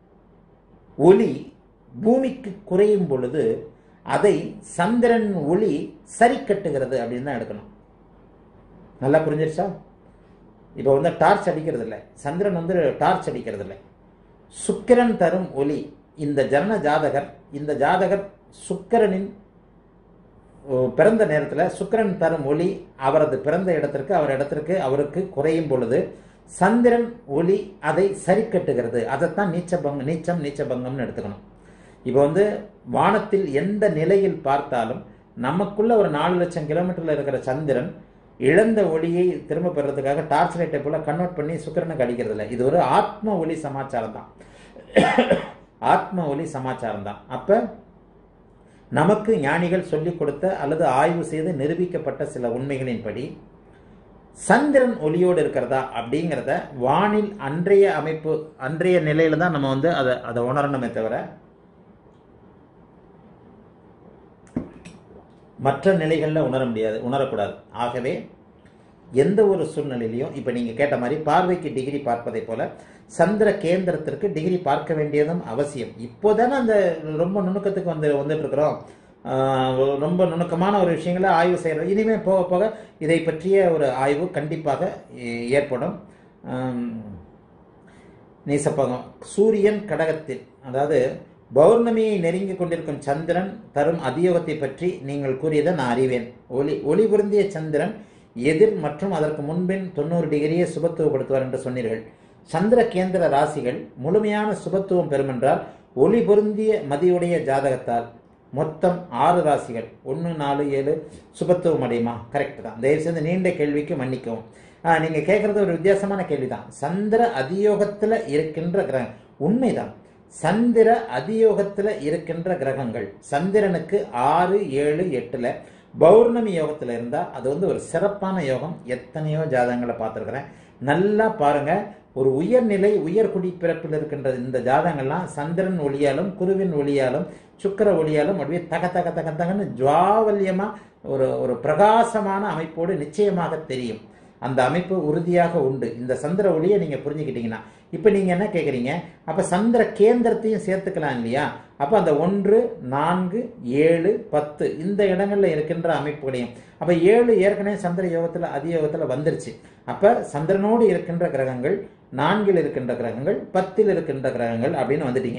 ஒளி பூமிக்கு குறையும் பொழுது அதை சந்திரன் ஒளி சரி கட்டுகிறது அப்படின்னு தான் எடுக்கணும் நல்லா புரிஞ்சிருச்சா இப்போ வந்து டார்ச் அடிக்கிறது இல்லை சந்திரன் வந்து டார்ச் அடிக்கிறது இல்லை சுக்கிரன் தரும் ஒளி இந்த ஜனன ஜாதகர் இந்த ஜாதகர் சுக்கிரனின் ஓ, பிறந்த நேரத்தில் சுக்கிரன் தரும் ஒளி அவரது பிறந்த இடத்திற்கு அவர் இடத்திற்கு அவருக்கு குறையும் பொழுது சந்திரன் ஒளி அதை சரி கட்டுகிறது அதைத்தான் நீச்சபங்க நீச்சம் நீச்சபங்கம்னு எடுத்துக்கணும் இப்போ வந்து வானத்தில் எந்த நிலையில் பார்த்தாலும் நமக்குள்ள ஒரு நாலு லட்சம் கிலோமீட்டர்ல இருக்கிற சந்திரன் இழந்த ஒளியை திரும்ப பெறதுக்காக டார்ச் லைட்டை போல கன்வெர்ட் பண்ணி சுக்கிரனுக்கு அடிக்கிறது இல்லை இது ஒரு ஆத்ம ஒளி சமாச்சாரம் தான் ஆத்ம ஒளி சமாச்சாரம் தான் அப்ப நமக்கு ஞானிகள் சொல்லிக் கொடுத்த அல்லது ஆய்வு செய்து நிரூபிக்கப்பட்ட சில உண்மைகளின்படி சந்திரன் ஒளியோடு இருக்கிறதா அப்படிங்கிறத வானில் அன்றைய அமைப்பு அன்றைய நிலையில தான் நம்ம வந்து அதை அதை உணரணுமே தவிர மற்ற நிலைகளில் உணர முடியாது உணரக்கூடாது ஆகவே எந்த ஒரு சூழ்நிலையிலையும் இப்போ நீங்கள் கேட்ட மாதிரி பார்வைக்கு டிகிரி பார்ப்பதை போல சந்திர கேந்திரத்திற்கு டிகிரி பார்க்க வேண்டியதும் அவசியம் இப்போதானே அந்த ரொம்ப நுணுக்கத்துக்கு வந்து வந்துட்டு இருக்கிறோம் ஆஹ் ரொம்ப நுணுக்கமான ஒரு விஷயங்களை ஆய்வு செய்கிறோம் இனிமேல் போக போக இதை பற்றிய ஒரு ஆய்வு கண்டிப்பாக ஏ- ஏற்படும் ஆம், நீசப்பகம் சூரியன் கடகத்தில் அதாவது பௌர்ணமியை நெருங்கி கொண்டிருக்கும் சந்திரன் தரும் அதியோகத்தை பற்றி நீங்கள் கூறியதை நான் அறிவேன் ஒளி ஒளி பொருந்திய சந்திரன் எதிர் மற்றும் அதற்கு முன்பின் தொண்ணூறு டிகிரியை சுபத்துவப்படுத்துவார் என்று சொன்னீர்கள் சந்திர கேந்திர ராசிகள் முழுமையான சுபத்துவம் பெறுமென்றால் ஒளி பொருந்திய மதியுடைய ஜாதகத்தால் மொத்தம் ஆறு ராசிகள் ஒன்று நாலு ஏழு சுபத்துவம் அடையுமா கரெக்ட் தான் தயவு செய்து நீண்ட கேள்விக்கு மன்னிக்கவும் ஆஹ், நீங்க கேட்கறது ஒரு வித்தியாசமான கேள்விதான் சந்திர அதியோகத்துல இருக்கின்ற கிரகம் உண்மைதான் சந்திர அதியோகத்துல இருக்கின்ற கிரகங்கள் சந்திரனுக்கு ஆறு ஏழு எட்டுல பௌர்ணமி யோகத்துல இருந்தா அது வந்து ஒரு சிறப்பான யோகம் எத்தனையோ ஜாதகங்களை பார்த்துருக்கிறேன் நல்லா பாருங்க ஒரு உயர்நிலை உயர்குடி பிறப்பில் இருக்கின்ற இந்த ஜாதகங்கள்லாம் சந்திரன் ஒளியாலும் குருவின் ஒளியாலும் சுக்கிர ஒளியாலும் அப்படியே தக தக தக தகன்னு ஜுவாவல்யமா ஒரு ஒரு பிரகாசமான அமைப்போடு நிச்சயமாக தெரியும் அந்த அமைப்பு உறுதியாக உண்டு இந்த சந்திர ஒளியை நீங்க புரிஞ்சுக்கிட்டீங்கன்னா இப்ப நீங்க என்ன கேக்குறீங்க அப்ப சந்திர கேந்திரத்தையும் சேர்த்துக்கலாம் இல்லையா அப்ப அந்த ஒன்று நான்கு ஏழு பத்து இந்த இடங்கள்ல இருக்கின்ற அமைப்புகளையும் அப்ப ஏழு ஏற்கனவே சந்திர யோகத்துல அதியோகத்துல வந்துருச்சு அப்ப சந்திரனோடு இருக்கின்ற கிரகங்கள் நான்கில் இருக்கின்ற கிரகங்கள் பத்தில் இருக்கின்ற கிரகங்கள் அப்படின்னு வந்துட்டீங்க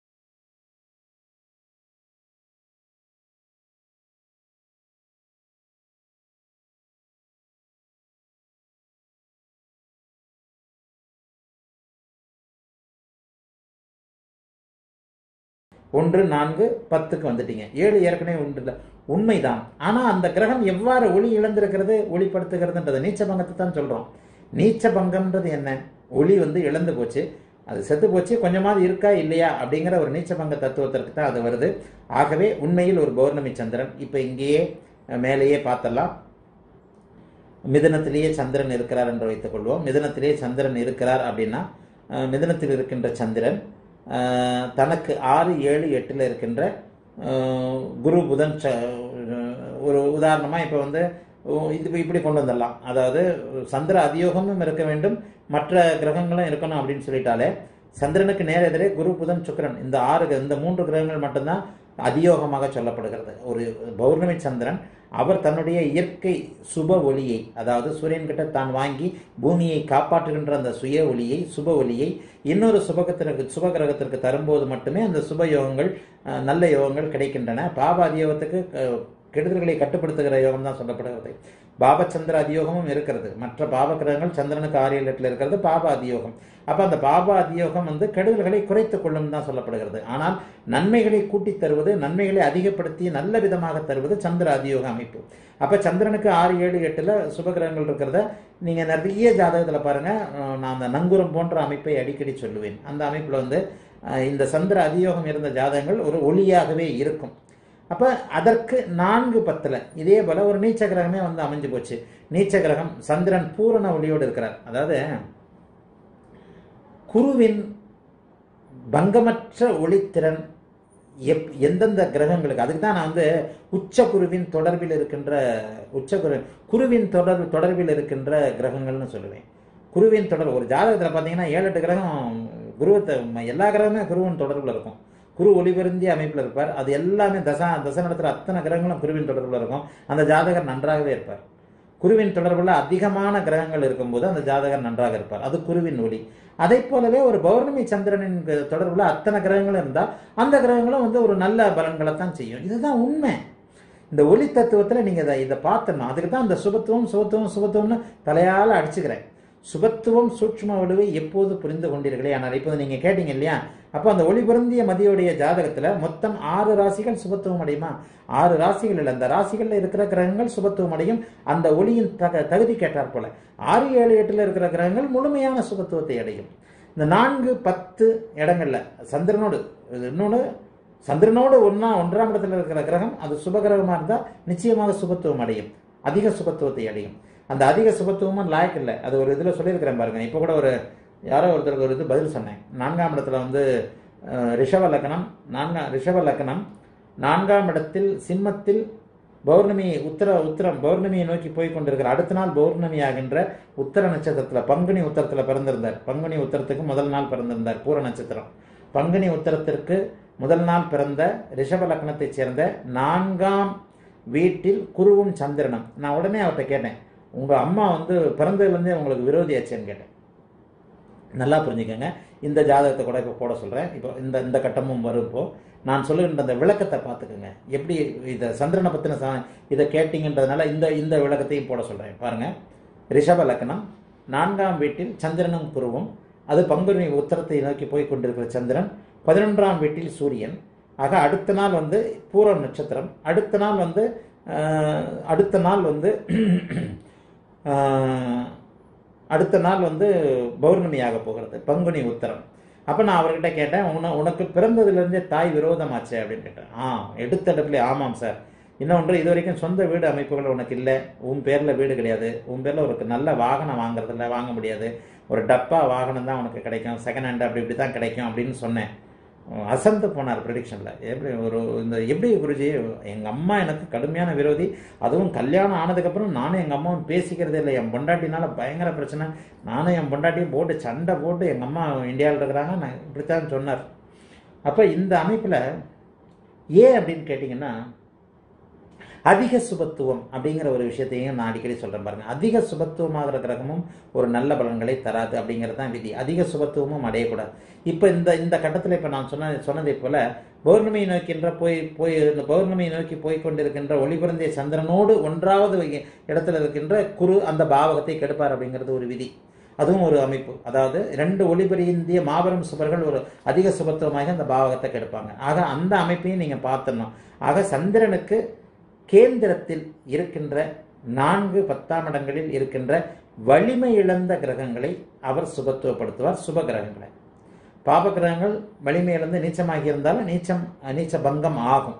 ஒன்று நான்கு பத்துக்கு வந்துட்டீங்க ஏழு ஏற்கனவே உண்டு இல்லை உண்மைதான் ஆனா அந்த கிரகம் எவ்வாறு ஒளி இழந்திருக்கிறது ஒளிப்படுத்துகிறதுன்றது நீச்ச பங்கத்தை தான் சொல்றோம் நீச்ச பங்கம்ன்றது என்ன ஒளி வந்து இழந்து போச்சு அது செத்து போச்சு கொஞ்சமாவது இருக்கா இல்லையா அப்படிங்கிற ஒரு நீச்சபங்க தத்துவத்திற்கு தான் அது வருது ஆகவே உண்மையில் ஒரு பௌர்ணமி சந்திரன் இப்போ இங்கேயே அஹ், மேலேயே பார்த்தலாம் மிதுனத்திலேயே சந்திரன் இருக்கிறார் என்று வைத்துக் கொள்வோம் மிதுனத்திலேயே சந்திரன் இருக்கிறார் அப்படின்னா அஹ், மிதுனத்தில் இருக்கின்ற சந்திரன் அஹ், தனக்கு ஆறு ஏழு எட்டில் இருக்கின்ற அஹ், குரு புதன் ச- ஒரு உதாரணமாக இப்போ வந்து ஓ, இது இப்படி கொண்டு வந்துடலாம் அதாவது சந்திர அதியோகமும் இருக்க வேண்டும் மற்ற கிரகங்களும் இருக்கணும் அப்படின்னு சொல்லிட்டாலே சந்திரனுக்கு நேர் எதிரே குரு புதன் சுக்கிரன் இந்த ஆறு கிர- இந்த மூன்று கிரகங்கள் மட்டும்தான் அதியோகமாக சொல்லப்படுகிறது ஒரு பௌர்ணமி சந்திரன் அவர் தன்னுடைய இயற்கை சுப ஒளியை அதாவது சூரியன் கிட்ட தான் வாங்கி பூமியை காப்பாற்றுகின்ற அந்த சுய ஒளியை சுப ஒளியை இன்னொரு சுபகத்திற்கு சுப கிரகத்திற்கு தரும்போது மட்டுமே அந்த சுப யோகங்கள் அஹ், நல்ல யோகங்கள் கிடைக்கின்றன பாப அதியோகத்துக்கு அஹ், கெடுதல்களை கட்டுப்படுத்துகிற யோகம் தான் சொல்லப்படுகிறது பாபச்சந்திர அதியோகமும் இருக்கிறது மற்ற பாப கிரகங்கள் சந்திரனுக்கு ஆறு ஏழு எட்டுல இருக்கிறது பாப அதியோகம் அப்ப அந்த பாப அதியோகம் வந்து கெடுதல்களை குறைத்துக் கொள்ளும் தான் சொல்லப்படுகிறது ஆனால் நன்மைகளை கூட்டித் தருவது நன்மைகளை அதிகப்படுத்தி நல்ல விதமாக தருவது சந்திர அதியோக அமைப்பு அப்ப சந்திரனுக்கு ஆறு ஏழு எட்டுல சுபகிரகங்கள் இருக்கிறத நீங்க நிறைய ஜாதகத்துல பாருங்க அஹ், நான் அந்த நங்குரம் போன்ற அமைப்பை அடிக்கடி சொல்லுவேன் அந்த அமைப்புல வந்து அஹ், இந்த சந்திர அதியோகம் இருந்த ஜாதகங்கள் ஒரு ஒளியாகவே இருக்கும் அப்ப அதற்கு நான்கு பத்துல இதே போல ஒரு நீச்ச கிரகமே வந்து அமைஞ்சு போச்சு நீச்ச கிரகம் சந்திரன் பூரண ஒளியோடு இருக்கிறார் அதாவது குருவின் பங்கமற்ற ஒளித்திறன் எப் எந்தெந்த கிரகங்களுக்கு அதுக்கு தான் நான் வந்து உச்ச குருவின் தொடர்பில் இருக்கின்ற உச்ச குரு குருவின் தொடர்பு தொடர்பில் இருக்கின்ற கிரகங்கள்னு சொல்லுவேன் குருவின் தொடர்பு ஒரு ஜாதகத்தில் பார்த்தீங்கன்னா ஏழு எட்டு கிரகம் குருவத்தை எல்லா கிரகமே குருவின் தொடர்பில் இருக்கும் குரு ஒளிபெருந்திய அமைப்பில் இருப்பார் அது எல்லாமே தசா தசை நடத்துகிற அத்தனை கிரகங்களும் குருவின் தொடர்பில் இருக்கும் அந்த ஜாதகர் நன்றாகவே இருப்பார் குருவின் தொடர்புல அதிகமான கிரகங்கள் இருக்கும்போது அந்த ஜாதகர் நன்றாக இருப்பார் அது குருவின் ஒளி அதை போலவே ஒரு பௌர்ணமி சந்திரனின் க- தொடர்புல அத்தனை கிரகங்களும் இருந்தால் அந்த கிரகங்களும் வந்து ஒரு நல்ல பலன்களை தான் செய்யும் இதுதான் உண்மை இந்த ஒளி தத்துவத்தில் நீங்கள் இதை இதை பார்த்தணும் அதுக்கு தான் இந்த சுபத்துவம் சுபத்துவம் சுபத்துவம்னு தலையால் அடிச்சுக்கிறேன் சுபத்துவம் சூட்சும வலுவை எப்போது புரிந்து கொண்டீர்களே ஆனால் இப்போது நீங்கள் கேட்டீங்க இல்லையா அப்போ அந்த ஒளி பொருந்திய மதியுடைய ஜாதகத்தில் மொத்தம் ஆறு ராசிகள் சுபத்துவம் அடையுமா ஆறு ராசிகள் இல்லை அந்த ராசிகளில் இருக்கிற கிரகங்கள் சுபத்துவம் அடையும் அந்த ஒளியின் தக தகுதி கேட்டார் போல ஆறு ஏழு எட்டில் இருக்கிற கிரகங்கள் முழுமையான சுபத்துவத்தை அடையும் இந்த நான்கு பத்து இடங்கள்ல சந்திரனோடு இது இன்னொன்று சந்திரனோடு ஒன்றா ஒன்றாம் இடத்துல இருக்கிற கிரகம் அது சுபகிரகமாக இருந்தால் நிச்சயமாக சுபத்துவம் அடையும் அதிக சுபத்துவத்தை அடையும் அந்த அதிக சுபத்துவமும் லாய்க்கு இல்லை அது ஒரு இதில் சொல்லியிருக்கிறேன் பாருங்க இப்போ கூட ஒரு யாரோ ஒருத்தருக்கு ஒரு இது பதில் சொன்னேன் நான்காம் இடத்துல வந்து அஹ், ரிஷப லக்னம் நான்காம் ரிஷப லக்னம் நான்காம் இடத்தில் சிம்மத்தில் பௌர்ணமி உத்தர உத்தரம் பௌர்ணமியை நோக்கி போய் கொண்டிருக்கிற அடுத்த நாள் பௌர்ணமி ஆகின்ற உத்தர நட்சத்திரத்துல பங்குனி உத்தரத்துல பிறந்திருந்தார் பங்குனி உத்தரத்துக்கு முதல் நாள் பிறந்திருந்தார் பூர நட்சத்திரம் பங்குனி உத்தரத்திற்கு முதல் நாள் பிறந்த ரிஷப லக்னத்தைச் சேர்ந்த நான்காம் வீட்டில் குருவும் சந்திரனும் நான் உடனே அவர்கிட்ட கேட்டேன் உங்க அம்மா வந்து பிறந்ததுலேருந்தே உங்களுக்கு விரோதியாச்சேன்னு கேட்டேன் நல்லா புரிஞ்சுக்கங்க இந்த ஜாதகத்தை கூட இப்போ போட சொல்கிறேன் இப்போ இந்த இந்த கட்டமும் வரும் இப்போ நான் சொல்லுகின்ற அந்த விளக்கத்தை பார்த்துக்குங்க எப்படி இதை சந்திரனை பற்றின சா இதை கேட்டிங்கன்றதுனால இந்த இந்த விளக்கத்தையும் போட சொல்கிறேன் பாருங்க ரிஷப லக்னம் நான்காம் வீட்டில் சந்திரனும் குருவும் அது பங்குனி உத்தரத்தை நோக்கி போய் கொண்டிருக்கிற சந்திரன் பதினொன்றாம் வீட்டில் சூரியன் ஆக அடுத்த நாள் வந்து பூர நட்சத்திரம் அடுத்த நாள் வந்து ஆஹ், அடுத்த நாள் வந்து ஆஹ், அடுத்த நாள் வந்து பௌர்ணமியாக போகிறது பங்குனி உத்தரம் அப்போ நான் அவர்கிட்ட கேட்டேன் உன உனக்கு பிறந்ததுலேருந்தே தாய் விரோதமாச்சே அப்படின்னு கேட்டேன் ஆ எடுத்த இடத்துல ஆமாம் சார் இன்னொன்று இது வரைக்கும் சொந்த வீடு அமைப்புகள் உனக்கு இல்லை உன் பேரில் வீடு கிடையாது உன் பேரில் ஒரு நல்ல வாகனம் வாங்குறதில்ல வாங்க முடியாது ஒரு டப்பா வாகனம் தான் உனக்கு கிடைக்கும் செகண்ட் ஹேண்ட் அப்படி இப்படி தான் கிடைக்கும் அப்படின்னு சொன்னேன் அசந்து போனார் ப்ரிடிக்ஷனில் எப்படி ஒரு இந்த எப்படி குருஜி எங்கள் அம்மா எனக்கு கடுமையான விரோதி அதுவும் கல்யாணம் ஆனதுக்கப்புறம் நானும் எங்கள் அம்மாவும் பேசிக்கிறதே இல்லை என் பொண்டாட்டினால பயங்கர பிரச்சனை நானும் என் பொண்டாட்டியும் போட்டு சண்டை போட்டு எங்கள் அம்மா இந்தியாவில் இருக்கிறாங்க நான் இப்படித்தான் சொன்னார் அப்போ இந்த அமைப்பில் ஏன் அப்படின்னு கேட்டிங்கன்னா அதிக சுபத்துவம் அப்படிங்கிற ஒரு விஷயத்தையும் நான் அடிக்கடி சொல்கிறேன் பாருங்க அதிக சுபத்துவமாகிற கிரகமும் ஒரு நல்ல பலன்களை தராது அப்படிங்கிறது தான் விதி அதிக சுபத்துவமும் அடையக்கூடாது இப்போ இந்த இந்த கட்டத்தில் இப்போ நான் சொன்ன சொன்னதை போல பௌர்ணமியை நோக்கின்ற போய் போய் இந்த பௌர்ணமியை நோக்கி போய் கொண்டிருக்கின்ற ஒளிபுரந்திய சந்திரனோடு ஒன்றாவது இடத்துல இருக்கின்ற குரு அந்த பாவகத்தை கெடுப்பார் அப்படிங்கிறது ஒரு விதி அதுவும் ஒரு அமைப்பு அதாவது ரெண்டு ஒளிபெரிந்திய மாபெரும் சுபர்கள் ஒரு அதிக சுபத்துவமாக அந்த பாவகத்தை கெடுப்பாங்க ஆக அந்த அமைப்பையும் நீங்கள் பார்த்துடணும் ஆக சந்திரனுக்கு கேந்திரத்தில் இருக்கின்ற நான்கு பத்தாம் இடங்களில் இருக்கின்ற வலிமை இழந்த கிரகங்களை அவர் சுபத்துவப்படுத்துவார் சுப கிரகங்களை பாப கிரகங்கள் வலிமை இழந்து நீச்சமாகி இருந்தாலும் நீச்சம் நீச்ச பங்கம் ஆகும்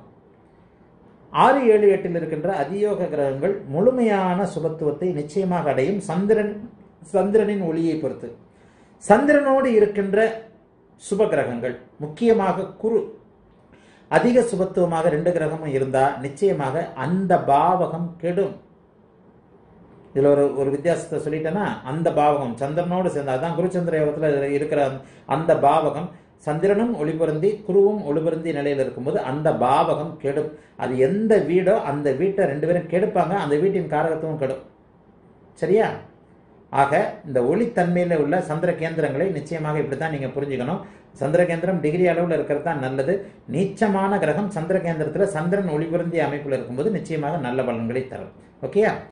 ஆறு ஏழு எட்டில் இருக்கின்ற அதியோக கிரகங்கள் முழுமையான சுபத்துவத்தை நிச்சயமாக அடையும் சந்திரன் சந்திரனின் ஒளியை பொறுத்து சந்திரனோடு இருக்கின்ற சுப கிரகங்கள் முக்கியமாக குரு அதிக சுபத்துவமாக ரெண்டு கிரகமும் இருந்தா நிச்சயமாக அந்த பாவகம் கெடும் இதுல ஒரு ஒரு வித்தியாசத்தை சொல்லிட்டேன்னா அந்த பாவகம் சந்திரனோடு சேர்ந்த அதான் குருச்சந்திர யோகத்துல இருக்கிற அந்த பாவகம் சந்திரனும் ஒளிபுரந்தி குருவும் ஒளிபுரந்தி நிலையில் இருக்கும்போது அந்த பாவகம் கெடும் அது எந்த வீடோ அந்த வீட்டை ரெண்டு பேரும் கெடுப்பாங்க அந்த வீட்டின் காரகத்துவம் கெடும் சரியா ஆக இந்த ஒளித்தன்மையில் உள்ள சந்திர கேந்திரங்களை நிச்சயமாக இப்படி தான் நீங்கள் புரிஞ்சுக்கணும் சந்திர கேந்திரம் டிகிரி அளவில் இருக்கிறது தான் நல்லது நீச்சமான கிரகம் சந்திர கேந்திரத்தில் சந்திரன் ஒளிபுரந்திய அமைப்பில் இருக்கும்போது நிச்சயமாக நல்ல பலன்களை தரும் ஓகேயா